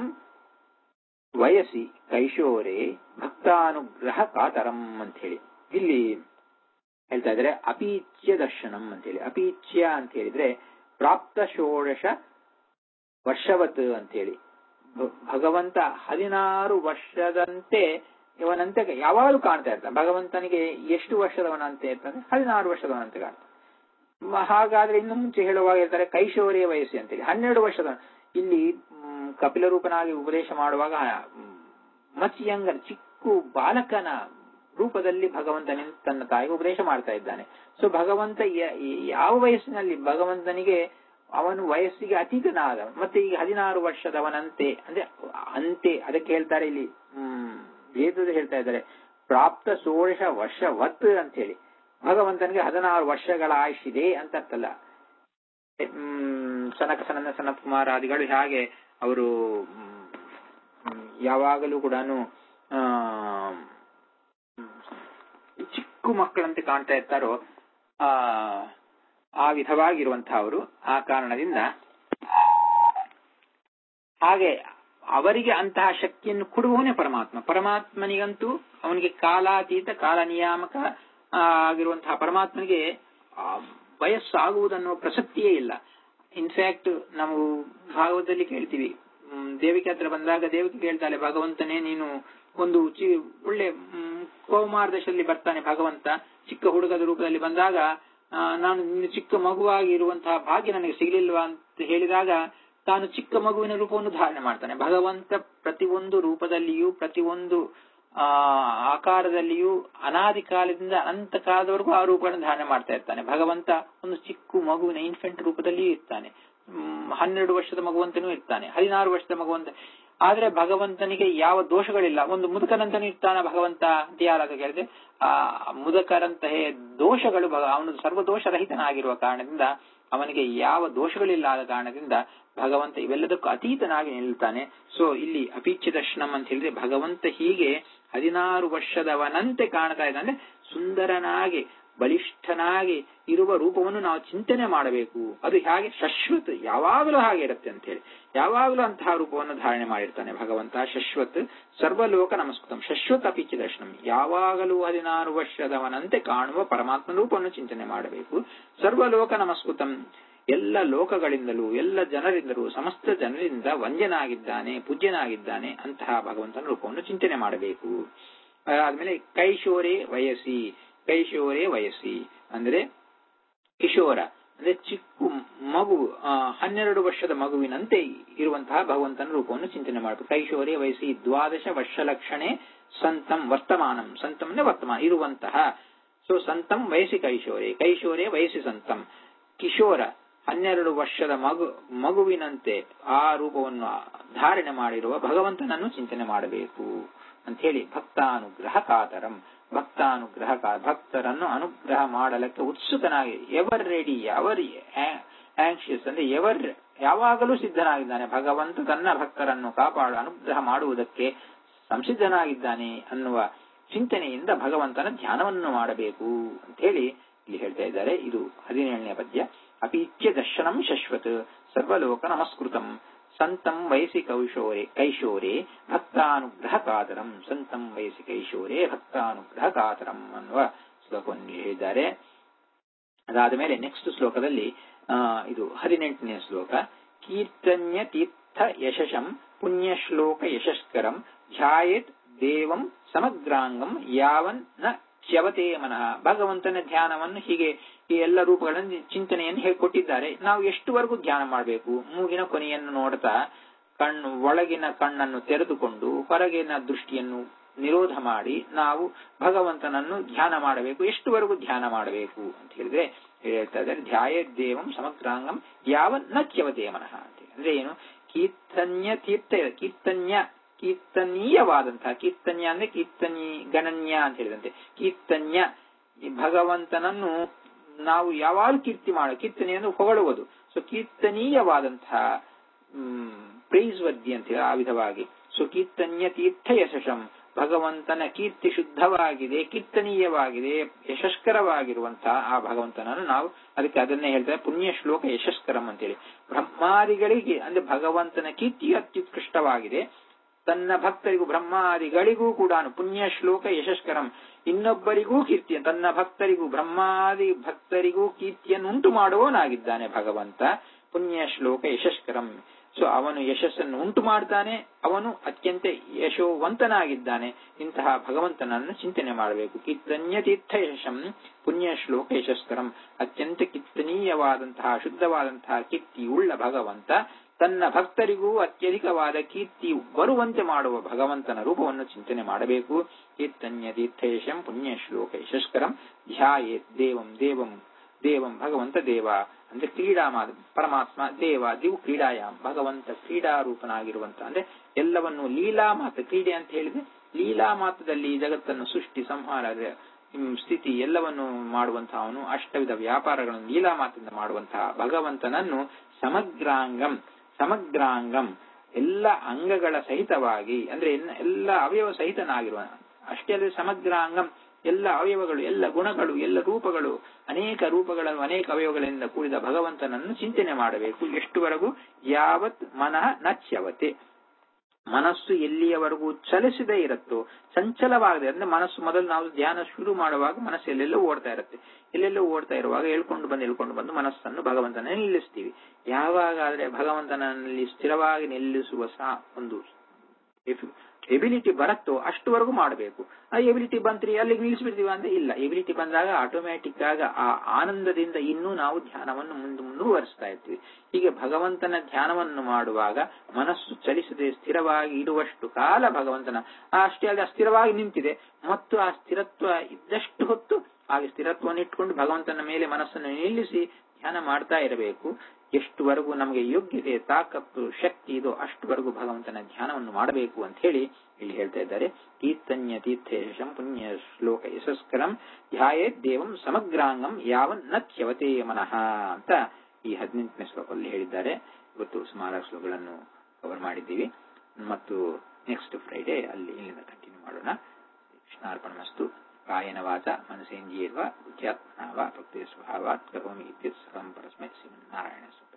ವಯಸ್ಸಿ ಕೈಶೋರೆ ಭಕ್ತಾನುಗ್ರಹ ಕಾತರಂ ಅಂತ ಹೇಳಿ ಇಲ್ಲಿ ಹೇಳ್ತಾ ಇದ್ದಾರೆ ಅಪೀಚ್ಯ ದರ್ಶನಂ ಅಂತೇಳಿ ಅಪೀಚ್ಯ ಅಂತ ಹೇಳಿದ್ರೆ ಪ್ರಾಪ್ತ ಷೋಡಶ ವರ್ಷವತ್ ಅಂತೇಳಿ ಭ- ಭಗವಂತ ಹದಿನಾರು ವರ್ಷದಂತೆ ಇವನಂತೆ ಯಾವಾಗಲೂ ಕಾಣ್ತಾ ಇರ್ತಾನೆ ಭಗವಂತನಿಗೆ ಎಷ್ಟು ವರ್ಷದವನಂತೆ ಇರ್ತಾನೆ ಹದಿನಾರು ವರ್ಷದವನಂತೆ ಕಾಣ್ತಾನೆ ಮ- ಹಾಗಾದ್ರೆ ಇನ್ನು ಮುಂಚೆ ಹೇಳುವಾಗ ಹೇಳ್ತಾರೆ ಕೈಶೋರ್ಯ ವಯಸ್ಸು ಅಂತೇಳಿ ಹನ್ನೆರಡು ವರ್ಷದ ಇಲ್ಲಿ ಮ್, ಕಪಿಲ ರೂಪನಾಗಿ ಉಪದೇಶ ಮಾಡುವಾಗ ಮಚ್ ಯಂಗರ್ ಚಿಕ್ಕ ಬಾಲಕನ ರೂಪದಲ್ಲಿ ಭಗವಂತ ನಿಂತು ತನ್ನ ತಾಯಿಗೆ ಉಪದೇಶ ಮಾಡ್ತಾ ಇದ್ದಾನೆ ಸೊ ಭಗವಂತ ಯ- ಯಾವ ವಯಸ್ಸಿನಲ್ಲಿ ಭಗವಂತನಿಗೆ ಅವನು ವಯಸ್ಸಿಗೆ ಅತೀತನಾದ ಮತ್ತೆ ಈಗ ಹದಿನಾರು ವರ್ಷದವನಂತೆ ಅಂದ್ರೆ ಅಂತೆ ಅದಕ್ಕೆ ಹೇಳ್ತಾರೆ ಇಲ್ಲಿ ಹ್ಮ್ ವೇದದ ಹೇಳ್ತಾ ಇದ್ದಾರೆ ಪ್ರಾಪ್ತ ಷೋಡಶ ವರ್ಷವತ್ ಅಂತ ಹೇಳಿ ಭಗವಂತನಿಗೆ ಹದಿನಾರು ವರ್ಷಗಳ ಆಯುಷ್ಯಿದೆ ಅಂತ ಅರ್ಥಲ್ಲ ಹ್ಮ್ ಸನಕ ಸನಂದ ಸನತ್ ಕುಮಾರಾದಿಗಳು ಹಾಗೆ ಅವರು ಯಾವಾಗಲೂ ಕೂಡ ಚಿಕ್ಕ ಮಕ್ಕಳಂತೆ ಕಾಣ್ತಾ ಇರ್ತಾರೋ ಆ ಆ ವಿಧವಾಗಿರುವಂತಹವರು ಆ ಕಾರಣದಿಂದ ಹಾಗೆ ಅವರಿಗೆ ಅಂತಹ ಶಕ್ತಿಯನ್ನು ಕೊಡುವವನೇ ಪರಮಾತ್ಮ ಪರಮಾತ್ಮನಿಗಂತೂ ಅವನಿಗೆ ಕಾಲಾತೀತ ಕಾಲ ನಿಯಾಮಕ ಆಗಿರುವಂತಹ ಪರಮಾತ್ಮನಿಗೆ ವಯಸ್ಸಾಗುವುದನ್ನೋ ಪ್ರಸಕ್ತಿಯೇ ಇಲ್ಲ ಇನ್ಫ್ಯಾಕ್ಟ್ ನಾವು ಭಾಗವತದಲ್ಲಿ ಕೇಳ್ತೀವಿ ದೇವಿಕೆ ಹತ್ರ ಬಂದಾಗ ದೇವಿಕೆ ಕೇಳ್ತಾಳೆ ಭಗವಂತನೇ ನೀನು ಒಂದು ಚಿ ಒಳ್ಳೆ ಕೌಮಾರ ದಶದಲ್ಲಿ ಬರ್ತಾನೆ ಭಗವಂತ ಚಿಕ್ಕ ಹುಡುಗದ ರೂಪದಲ್ಲಿ ಬಂದಾಗ ನಾನು ನಿನ್ನ ಚಿಕ್ಕ ಮಗುವಾಗಿ ಇರುವಂತಹ ಭಾಗ್ಯ ನನಗೆ ಸಿಗಲಿಲ್ವಾ ಅಂತ ಹೇಳಿದಾಗ ತಾನು ಚಿಕ್ಕ ಮಗುವಿನ ರೂಪವನ್ನು ಧಾರಣೆ ಮಾಡ್ತಾನೆ ಭಗವಂತ ಪ್ರತಿಯೊಂದು ರೂಪದಲ್ಲಿಯೂ ಪ್ರತಿಯೊಂದು ಆ ಆಕಾರದಲ್ಲಿಯೂ ಅನಾದಿ ಕಾಲದಿಂದ ಅನಂತ ಕಾಲದವರೆಗೂ ಆ ರೂಪಗಳನ್ನು ಧಾರಣೆ ಮಾಡ್ತಾ ಇರ್ತಾನೆ ಭಗವಂತ ಒಂದು ಚಿಕ್ಕ ಮಗುವಿನ ಇನ್ಫೆಂಟ್ ರೂಪದಲ್ಲಿಯೂ ಇರ್ತಾನೆ ಹನ್ನೆರಡು ವರ್ಷದ ಮಗುವಂತನೂ ಇರ್ತಾನೆ ಹದಿನಾರು ವರ್ಷದ ಮಗುವಂತ ಆದ್ರೆ ಭಗವಂತನಿಗೆ ಯಾವ ದೋಷಗಳಿಲ್ಲ ಒಂದು ಮುದುಕನಂತನೂ ಇರ್ತಾನ ಭಗವಂತ ದಿಯಾಲಾಗ ಕೇಳಿದೆ ಆ ಮುದಕರಂತಹ ದೋಷಗಳು ಅವನು ಸರ್ವದೋಷ ರಹಿತನಾಗಿರುವ ಕಾರಣದಿಂದ ಅವನಿಗೆ ಯಾವ ದೋಷಗಳಿಲ್ಲ ಆದ ಕಾರಣದಿಂದ ಭಗವಂತ ಇವೆಲ್ಲದಕ್ಕೂ ಅತೀತನಾಗಿ ನಿಲ್ತಾನೆ ಸೊ ಇಲ್ಲಿ ಅಪೀಚ್ಯ ದರ್ಶನಂ ಅಂತ ಹೇಳಿದ್ರೆ ಭಗವಂತ ಹೀಗೆ ಹದಿನಾರು ವರ್ಷದವನಂತೆ ಕಾಣ್ತಾ ಇದ್ದಾನೆ ಸುಂದರನಾಗಿ ಬಲಿಷ್ಠನಾಗಿ ಇರುವ ರೂಪವನ್ನು ನಾವು ಚಿಂತನೆ ಮಾಡಬೇಕು ಅದು ಹೇಗೆ ಶಶ್ವತ್ ಯಾವಾಗಲೂ ಹಾಗೆ ಇರುತ್ತೆ ಅಂತ ಹೇಳಿ ಯಾವಾಗಲೂ ಅಂತಹ ರೂಪವನ್ನು ಧಾರಣೆ ಮಾಡಿರ್ತಾನೆ ಭಗವಂತ ಶಶ್ವತ್ ಸರ್ವಲೋಕ ನಮಸ್ಕೃತಂ ಶಶ್ವತ್ ಅಪಿಚಿ ದರ್ಶನಂ ಯಾವಾಗಲೂ ಹದಿನಾರು ವರ್ಷದವನಂತೆ ಕಾಣುವ ಪರಮಾತ್ಮ ರೂಪವನ್ನು ಚಿಂತನೆ ಮಾಡಬೇಕು ಸರ್ವಲೋಕ ನಮಸ್ಕೃತಂ ಎಲ್ಲ ಲೋಕಗಳಿಂದಲೂ ಎಲ್ಲ ಜನರಿಂದಲೂ ಸಮಸ್ತ ಜನರಿಂದ ವಂದ್ಯನಾಗಿದ್ದಾನೆ ಪೂಜ್ಯನಾಗಿದ್ದಾನೆ ಅಂತಹ ಭಗವಂತನ ರೂಪವನ್ನು ಚಿಂತನೆ ಮಾಡಬೇಕು ಆದ್ಮೇಲೆ ಕೈಶೋರೆ ವಯಸ್ಸಿ ಕೈಶೋರೆ ವಯಸ್ಸಿ ಅಂದ್ರೆ ಕಿಶೋರ ಅಂದ್ರೆ ಚಿಕ್ಕ ಮಗು ಹನ್ನೆರಡು ವರ್ಷದ ಮಗುವಿನಂತೆ ಇರುವಂತಹ ಭಗವಂತನ ರೂಪವನ್ನು ಚಿಂತನೆ ಮಾಡಬೇಕು ಕೈಶೋರೆ ವಯಸ್ಸಿ ದ್ವಾದಶ ವರ್ಷ ಲಕ್ಷಣೆ ಸಂತಂ ವರ್ತಮಾನಂ ಸಂತಂ ಅಂದ್ರೆ ವರ್ತಮಾನ ಇರುವಂತಹ ಸೊ ಸಂತಂ ವಯಸ್ಸಿ ಕೈಶೋರೆ ಕೈಶೋರೆ ವಯಸ್ಸಿ ಸಂತಂ ಕಿಶೋರ ಹನ್ನೆರಡು ವರ್ಷದ ಮಗು ಮಗುವಿನಂತೆ ಆ ರೂಪವನ್ನು ಧಾರಣೆ ಮಾಡಿರುವ ಭಗವಂತನನ್ನು ಚಿಂತನೆ ಮಾಡಬೇಕು ಅಂತ ಹೇಳಿ ಭಕ್ತಾನುಗ್ರಹ ಕಾತರಂ ಭಕ್ತಾನುಗ್ರಹ ಭಕ್ತರನ್ನು ಅನುಗ್ರಹ ಮಾಡಲಕ್ಕೆ ಉತ್ಸುಕನಾಗಿ ಎವರ್ ರೆಡಿ ಎವರ್ ಆಂಕ್ಷಿಯಸ್ ಅಂದ್ರೆ ಎವರ್ ಯಾವಾಗಲೂ ಸಿದ್ಧನಾಗಿದ್ದಾನೆ ಭಗವಂತ ತನ್ನ ಭಕ್ತರನ್ನು ಕಾಪಾಡು ಅನುಗ್ರಹ ಮಾಡುವುದಕ್ಕೆ ಸಂಸಿದ್ಧನಾಗಿದ್ದಾನೆ ಅನ್ನುವ ಚಿಂತನೆಯಿಂದ ಭಗವಂತನ ಧ್ಯಾನವನ್ನು ಮಾಡಬೇಕು ಅಂತ ಹೇಳಿ ಇಲ್ಲಿ ಹೇಳ್ತಾ ಇದ್ದಾರೆ ಇದು ಹದಿನೇಳನೇ ಪದ್ಯ ಅಪೀಚ್ಯ ದರ್ಶನಂ ಶಶ್ವತ್ ಸರ್ವಲೋಕ ನಮಸ್ಕೃತಂ ಸಂತಂ ವಯಸ್ಸಿ ಕೈಶೋರೆ ಕೈಶೋರೆ ಭಕ್ತಾನುಗ್ರಹ ಕಾತರಂ ಸಂತಂ ವಯಸ್ಸಿ ಕೈಶೋರೆ ಭಕ್ತಾನುಗ್ರಹ ಕಾತರಂ ಅನ್ನುವ ಶ್ಲೋಕವನ್ನು ಹೇಳಿದ್ದಾರೆ ಅದಾದ ಮೇಲೆ ನೆಕ್ಸ್ಟ್ ಶ್ಲೋಕದಲ್ಲಿ ಆ ಇದು ಹದಿನೆಂಟನೇ ಶ್ಲೋಕ ಕೀರ್ತನ್ಯ ತೀರ್ಥ ಯಶಶಂ ಪುಣ್ಯ ಶ್ಲೋಕ ಯಶಸ್ಕರಂ ಧ್ಯಾಯೇತ್ ದೇವಂ ಸಮಗ್ರಾಂಗಂ ಯಾವನ್ ನ ಚ್ಯವತೆ ಮನಃ ಭಗವಂತನ ಧ್ಯಾನವನ್ನು ಹೀಗೆ ಈ ಎಲ್ಲ ರೂಪಗಳನ್ನು ಚಿಂತನೆಯನ್ನು ಹೇಳಿಕೊಟ್ಟಿದ್ದಾರೆ ನಾವು ಎಷ್ಟುವರೆಗೂ ಧ್ಯಾನ ಮಾಡಬೇಕು ಮೂಗಿನ ಕೊನೆಯನ್ನು ನೋಡ್ತಾ ಕಣ್ಣು ಒಳಗಿನ ಕಣ್ಣನ್ನು ತೆರೆದುಕೊಂಡು ಹೊರಗಿನ ದೃಷ್ಟಿಯನ್ನು ನಿರೋಧ ಮಾಡಿ ನಾವು ಭಗವಂತನನ್ನು ಧ್ಯಾನ ಮಾಡಬೇಕು ಎಷ್ಟುವರೆಗೂ ಧ್ಯಾನ ಮಾಡಬೇಕು ಅಂತ ಹೇಳಿದ್ರೆ ಹೇಳ್ತಾ ಇದ್ದಾರೆ ಧ್ಯಾಯ ದೇವಂ ಸಮಗ್ರಾಂಗಂ ಯಾವ ನ ಚ್ಯವತೆ ಮನಃ ಅಂತ ಅಂದ್ರೆ ಏನು ಕೀರ್ತನ್ಯ ತೀರ್ಥ ಕೀರ್ತನ್ಯ ಕೀರ್ತನೀಯವಾದಂತಹ ಕೀರ್ತನ್ಯ ಅಂದ್ರೆ ಕೀರ್ತನಿ ಗಣನ್ಯ ಅಂತ ಹೇಳಿದಂತೆ ಕೀರ್ತನ್ಯ ಭಗವಂತನನ್ನು ನಾವು ಯಾವಾಗಲೂ ಕೀರ್ತಿ ಮಾಡ ಕೀರ್ತನೆಯನ್ನು ಹೊಗಳುವುದು ಸೊ ಕೀರ್ತನೀಯವಾದಂತಹ ಪ್ರೈಸ್ ವರ್ದಿ ಅಂತ ಹೇಳಿ ಆ ವಿಧವಾಗಿ ಸೊ ಕೀರ್ತನ್ಯ ತೀರ್ಥ ಯಶಸ್ಸಂ ಭಗವಂತನ ಕೀರ್ತಿ ಶುದ್ಧವಾಗಿದೆ ಕೀರ್ತನೀಯವಾಗಿದೆ ಯಶಸ್ಕರವಾಗಿರುವಂತಹ ಆ ಭಗವಂತನನ್ನು ನಾವು ಅದಕ್ಕೆ ಅದನ್ನೇ ಹೇಳ್ತಾರೆ ಪುಣ್ಯ ಶ್ಲೋಕ ಯಶಸ್ಕರಂ ಅಂತೇಳಿ ಬ್ರಹ್ಮಾದಿಗಳಿಗೆ ಅಂದ್ರೆ ಭಗವಂತನ ಕೀರ್ತಿ ಅತ್ಯುತ್ಕೃಷ್ಟವಾಗಿದೆ ತನ್ನ ಭಕ್ತರಿಗೂ ಬ್ರಹ್ಮಾದಿಗಳಿಗೂ ಕೂಡ ಪುಣ್ಯ ಶ್ಲೋಕ ಯಶಸ್ಕರಂ ಇನ್ನೊಬ್ಬರಿಗೂ ಕೀರ್ತಿ ತನ್ನ ಭಕ್ತರಿಗೂ ಬ್ರಹ್ಮಾದಿ ಭಕ್ತರಿಗೂ ಕೀರ್ತಿಯನ್ನು ಉಂಟು ಮಾಡುವವನಾಗಿದ್ದಾನೆ ಭಗವಂತ ಪುಣ್ಯ ಶ್ಲೋಕ ಯಶಸ್ಕರಂ ಸೊ ಅವನು ಯಶಸ್ಸನ್ನು ಉಂಟು ಮಾಡ್ತಾನೆ ಅವನು ಅತ್ಯಂತ ಯಶೋವಂತನಾಗಿದ್ದಾನೆ ಇಂತಹ ಭಗವಂತನನ್ನು ಚಿಂತನೆ ಮಾಡಬೇಕು ಕೀರ್ತನ್ಯ ತೀರ್ಥ ಯಶಂ ಪುಣ್ಯ ಶ್ಲೋಕ ಯಶಸ್ಕರಂ ಅತ್ಯಂತ ಕೀರ್ತನೀಯವಾದಂತಹ ಶುದ್ಧವಾದಂತಹ ಕೀರ್ತಿಯುಳ್ಳ ಭಗವಂತ ತನ್ನ ಭಕ್ತರಿಗೂ ಅತ್ಯಧಿಕವಾದ ಕೀರ್ತಿ ಬರುವಂತೆ ಮಾಡುವ ಭಗವಂತನ ರೂಪವನ್ನು ಚಿಂತನೆ ಮಾಡಬೇಕು ಕೀರ್ತನ್ಯ ತೀರ್ಥಯಶಂ ಪುಣ್ಯ ಶ್ಲೋಕ ಯಶಸ್ಕರಂ ಧ್ಯಾಯೇ ದೇವಂ ದೇವಂ ದೇವಂ ಭಗವಂತ ದೇವ ಅಂದ್ರೆ ಕ್ರೀಡಾ ಮಾದ ಪರಮಾತ್ಮ ದೇವ ದಿವು ಕ್ರೀಡಾಯಾಮ್ ಭಗವಂತ ಕ್ರೀಡಾ ರೂಪನಾಗಿರುವಂತ ಅಂದ್ರೆ ಎಲ್ಲವನ್ನು ಲೀಲಾ ಮಾತ ಕ್ರೀಡೆ ಅಂತ ಹೇಳಿದ್ರೆ ಲೀಲಾ ಮಾತದಲ್ಲಿ ಈ ಜಗತ್ತನ್ನು ಸೃಷ್ಟಿ ಸಂಹಾರ ಹ್ಮ್, ಸ್ಥಿತಿ ಎಲ್ಲವನ್ನು ಮಾಡುವಂತಹ ಅವನು ಅಷ್ಟವಿಧ ವ್ಯಾಪಾರಗಳನ್ನು ಲೀಲಾ ಮಾತಿಂದ ಮಾಡುವಂತಹ ಭಗವಂತನನ್ನು ಸಮಗ್ರಾಂಗಂ ಸಮಗ್ರಾಂಗಂ ಎಲ್ಲ ಅಂಗಗಳ ಸಹಿತವಾಗಿ ಅಂದ್ರೆ ಎನ್ನ- ಎಲ್ಲ ಅವಯವ ಸಹಿತನಾಗಿರುವ ಅಷ್ಟೇ ಅಲ್ಲದೆ ಸಮಗ್ರಾಂಗಂ ಎಲ್ಲ ಅವಯವಗಳು ಎಲ್ಲ ಗುಣಗಳು ಎಲ್ಲ ರೂಪಗಳು ಅನೇಕ ರೂಪಗಳನ್ನು ಅನೇಕ ಅವಯವಗಳಿಂದ ಕೂಡಿದ ಭಗವಂತನನ್ನು ಚಿಂತನೆ ಮಾಡಬೇಕು ಎಷ್ಟುವರೆಗೂ ಯಾವತ್ ಮನಃ ನಚ್ಯವತೆ ಮನಸ್ಸು ಎಲ್ಲಿಯವರೆಗೂ ಚಲಿಸದೇ ಇರುತ್ತೋ ಚಂಚಲವಾಗದೆ ಅಂದ್ರೆ ಮನಸ್ಸು ಮೊದಲು ನಾವು ಧ್ಯಾನ ಶುರು ಮಾಡುವಾಗ ಮನಸ್ಸು ಎಲ್ಲೆಲ್ಲೋ ಓಡ್ತಾ ಇರುತ್ತೆ ಎಲ್ಲೆಲ್ಲೋ ಓಡ್ತಾ ಇರುವಾಗ ಹೇಳ್ಕೊಂಡು ಬಂದು ಹೇಳ್ಕೊಂಡು ಬಂದು ಮನಸ್ಸನ್ನು ಭಗವಂತನ ನಿಲ್ಲಿಸ್ತೀವಿ ಯಾವಾಗಾದ್ರೆ ಭಗವಂತನಲ್ಲಿ ಸ್ಥಿರವಾಗಿ ನಿಲ್ಲಿಸುವ ಸಾ ಒಂದು ಎಬಿಲಿಟಿ ಬರುತ್ತೋ ಅಷ್ಟುವರೆಗೂ ಮಾಡಬೇಕು ಆ ಎಬಿಲಿಟಿ ಬಂತ್ರಿ ಅಲ್ಲಿಗೆ ನಿಲ್ಲಿಸ್ಬಿಡ್ತೀವ ಅಂದ್ರೆ ಇಲ್ಲ ಎಬಿಲಿಟಿ ಬಂದಾಗ ಆಟೋಮ್ಯಾಟಿಕ್ ಆಗ ಆ ಆನಂದದಿಂದ ಇನ್ನೂ ನಾವು ಧ್ಯಾನವನ್ನು ಮುಂದೆ ಮುಂದುವರಿಸ್ತಾ ಇರ್ತೀವಿ ಹೀಗೆ ಭಗವಂತನ ಧ್ಯಾನವನ್ನು ಮಾಡುವಾಗ ಮನಸ್ಸು ಚಲಿಸದೆ ಸ್ಥಿರವಾಗಿ ಇರುವಷ್ಟು ಕಾಲ ಭಗವಂತನ ಆ ಅಷ್ಟೇ ಅಲ್ಲದೆ ಸ್ಥಿರವಾಗಿ ನಿಂತಿದೆ ಮತ್ತು ಆ ಸ್ಥಿರತ್ವ ಇದ್ದಷ್ಟು ಹೊತ್ತು ಹಾಗೆ ಸ್ಥಿರತ್ವವನ್ನು ಇಟ್ಕೊಂಡು ಭಗವಂತನ ಮೇಲೆ ಮನಸ್ಸನ್ನು ನಿಲ್ಲಿಸಿ ಧ್ಯಾನ ಮಾಡ್ತಾ ಇರಬೇಕು ಎಷ್ಟುವರೆಗೂ ನಮಗೆ ಯೋಗ್ಯತೆ ತಾಕತ್ತು ಶಕ್ತಿ ಇದೋ ಅಷ್ಟುವರೆಗೂ ಭಗವಂತನ ಧ್ಯಾನವನ್ನು ಮಾಡಬೇಕು ಅಂತ ಹೇಳಿ ಇಲ್ಲಿ ಹೇಳ್ತಾ ಇದ್ದಾರೆ ತೀರ್ಥನ್ಯ ತೀರ್ಥೇಶಂ ಪುಣ್ಯ ಶ್ಲೋಕ ಯಶಸ್ಕರಂ ಧ್ಯಾಯೇ ದೇವಂ ಸಮಗ್ರಾಂಗಂ ಯಾವನ್ ನತ್ಯವತೆ ಮನಃ ಅಂತ ಈ ಹದಿನೆಂಟನೇ ಶ್ಲೋಕದಲ್ಲಿ ಹೇಳಿದ್ದಾರೆ ಇವತ್ತು ಸುಮಾರು ಶ್ಲೋಕಗಳನ್ನು ಕವರ್ ಮಾಡಿದ್ದೀವಿ ಮತ್ತು ನೆಕ್ಸ್ಟ್ ಫ್ರೈಡೆ ಅಲ್ಲಿ ಇಲ್ಲಿಂದ ಕಂಟಿನ್ಯೂ ಮಾಡೋಣ ಕೃಷ್ಣಾರ್ಪಣಮಸ್ತು ಕಾಯನ ವಾಚ ಮನಸೇಂದ್ರಿಯರ್ವ ಬುದ್ಧ್ಯಾತ್ಮನ ವಾ ಭಕ್ತಿ ಸ್ವಭಾವಾತ್ ಕರೋಮಿ ಇತ್ಯತ್ ಸರ್ವಂ ಪರಸ್ಮೈ ಶ್ರೀಮನ್ನಾರಾಯಣ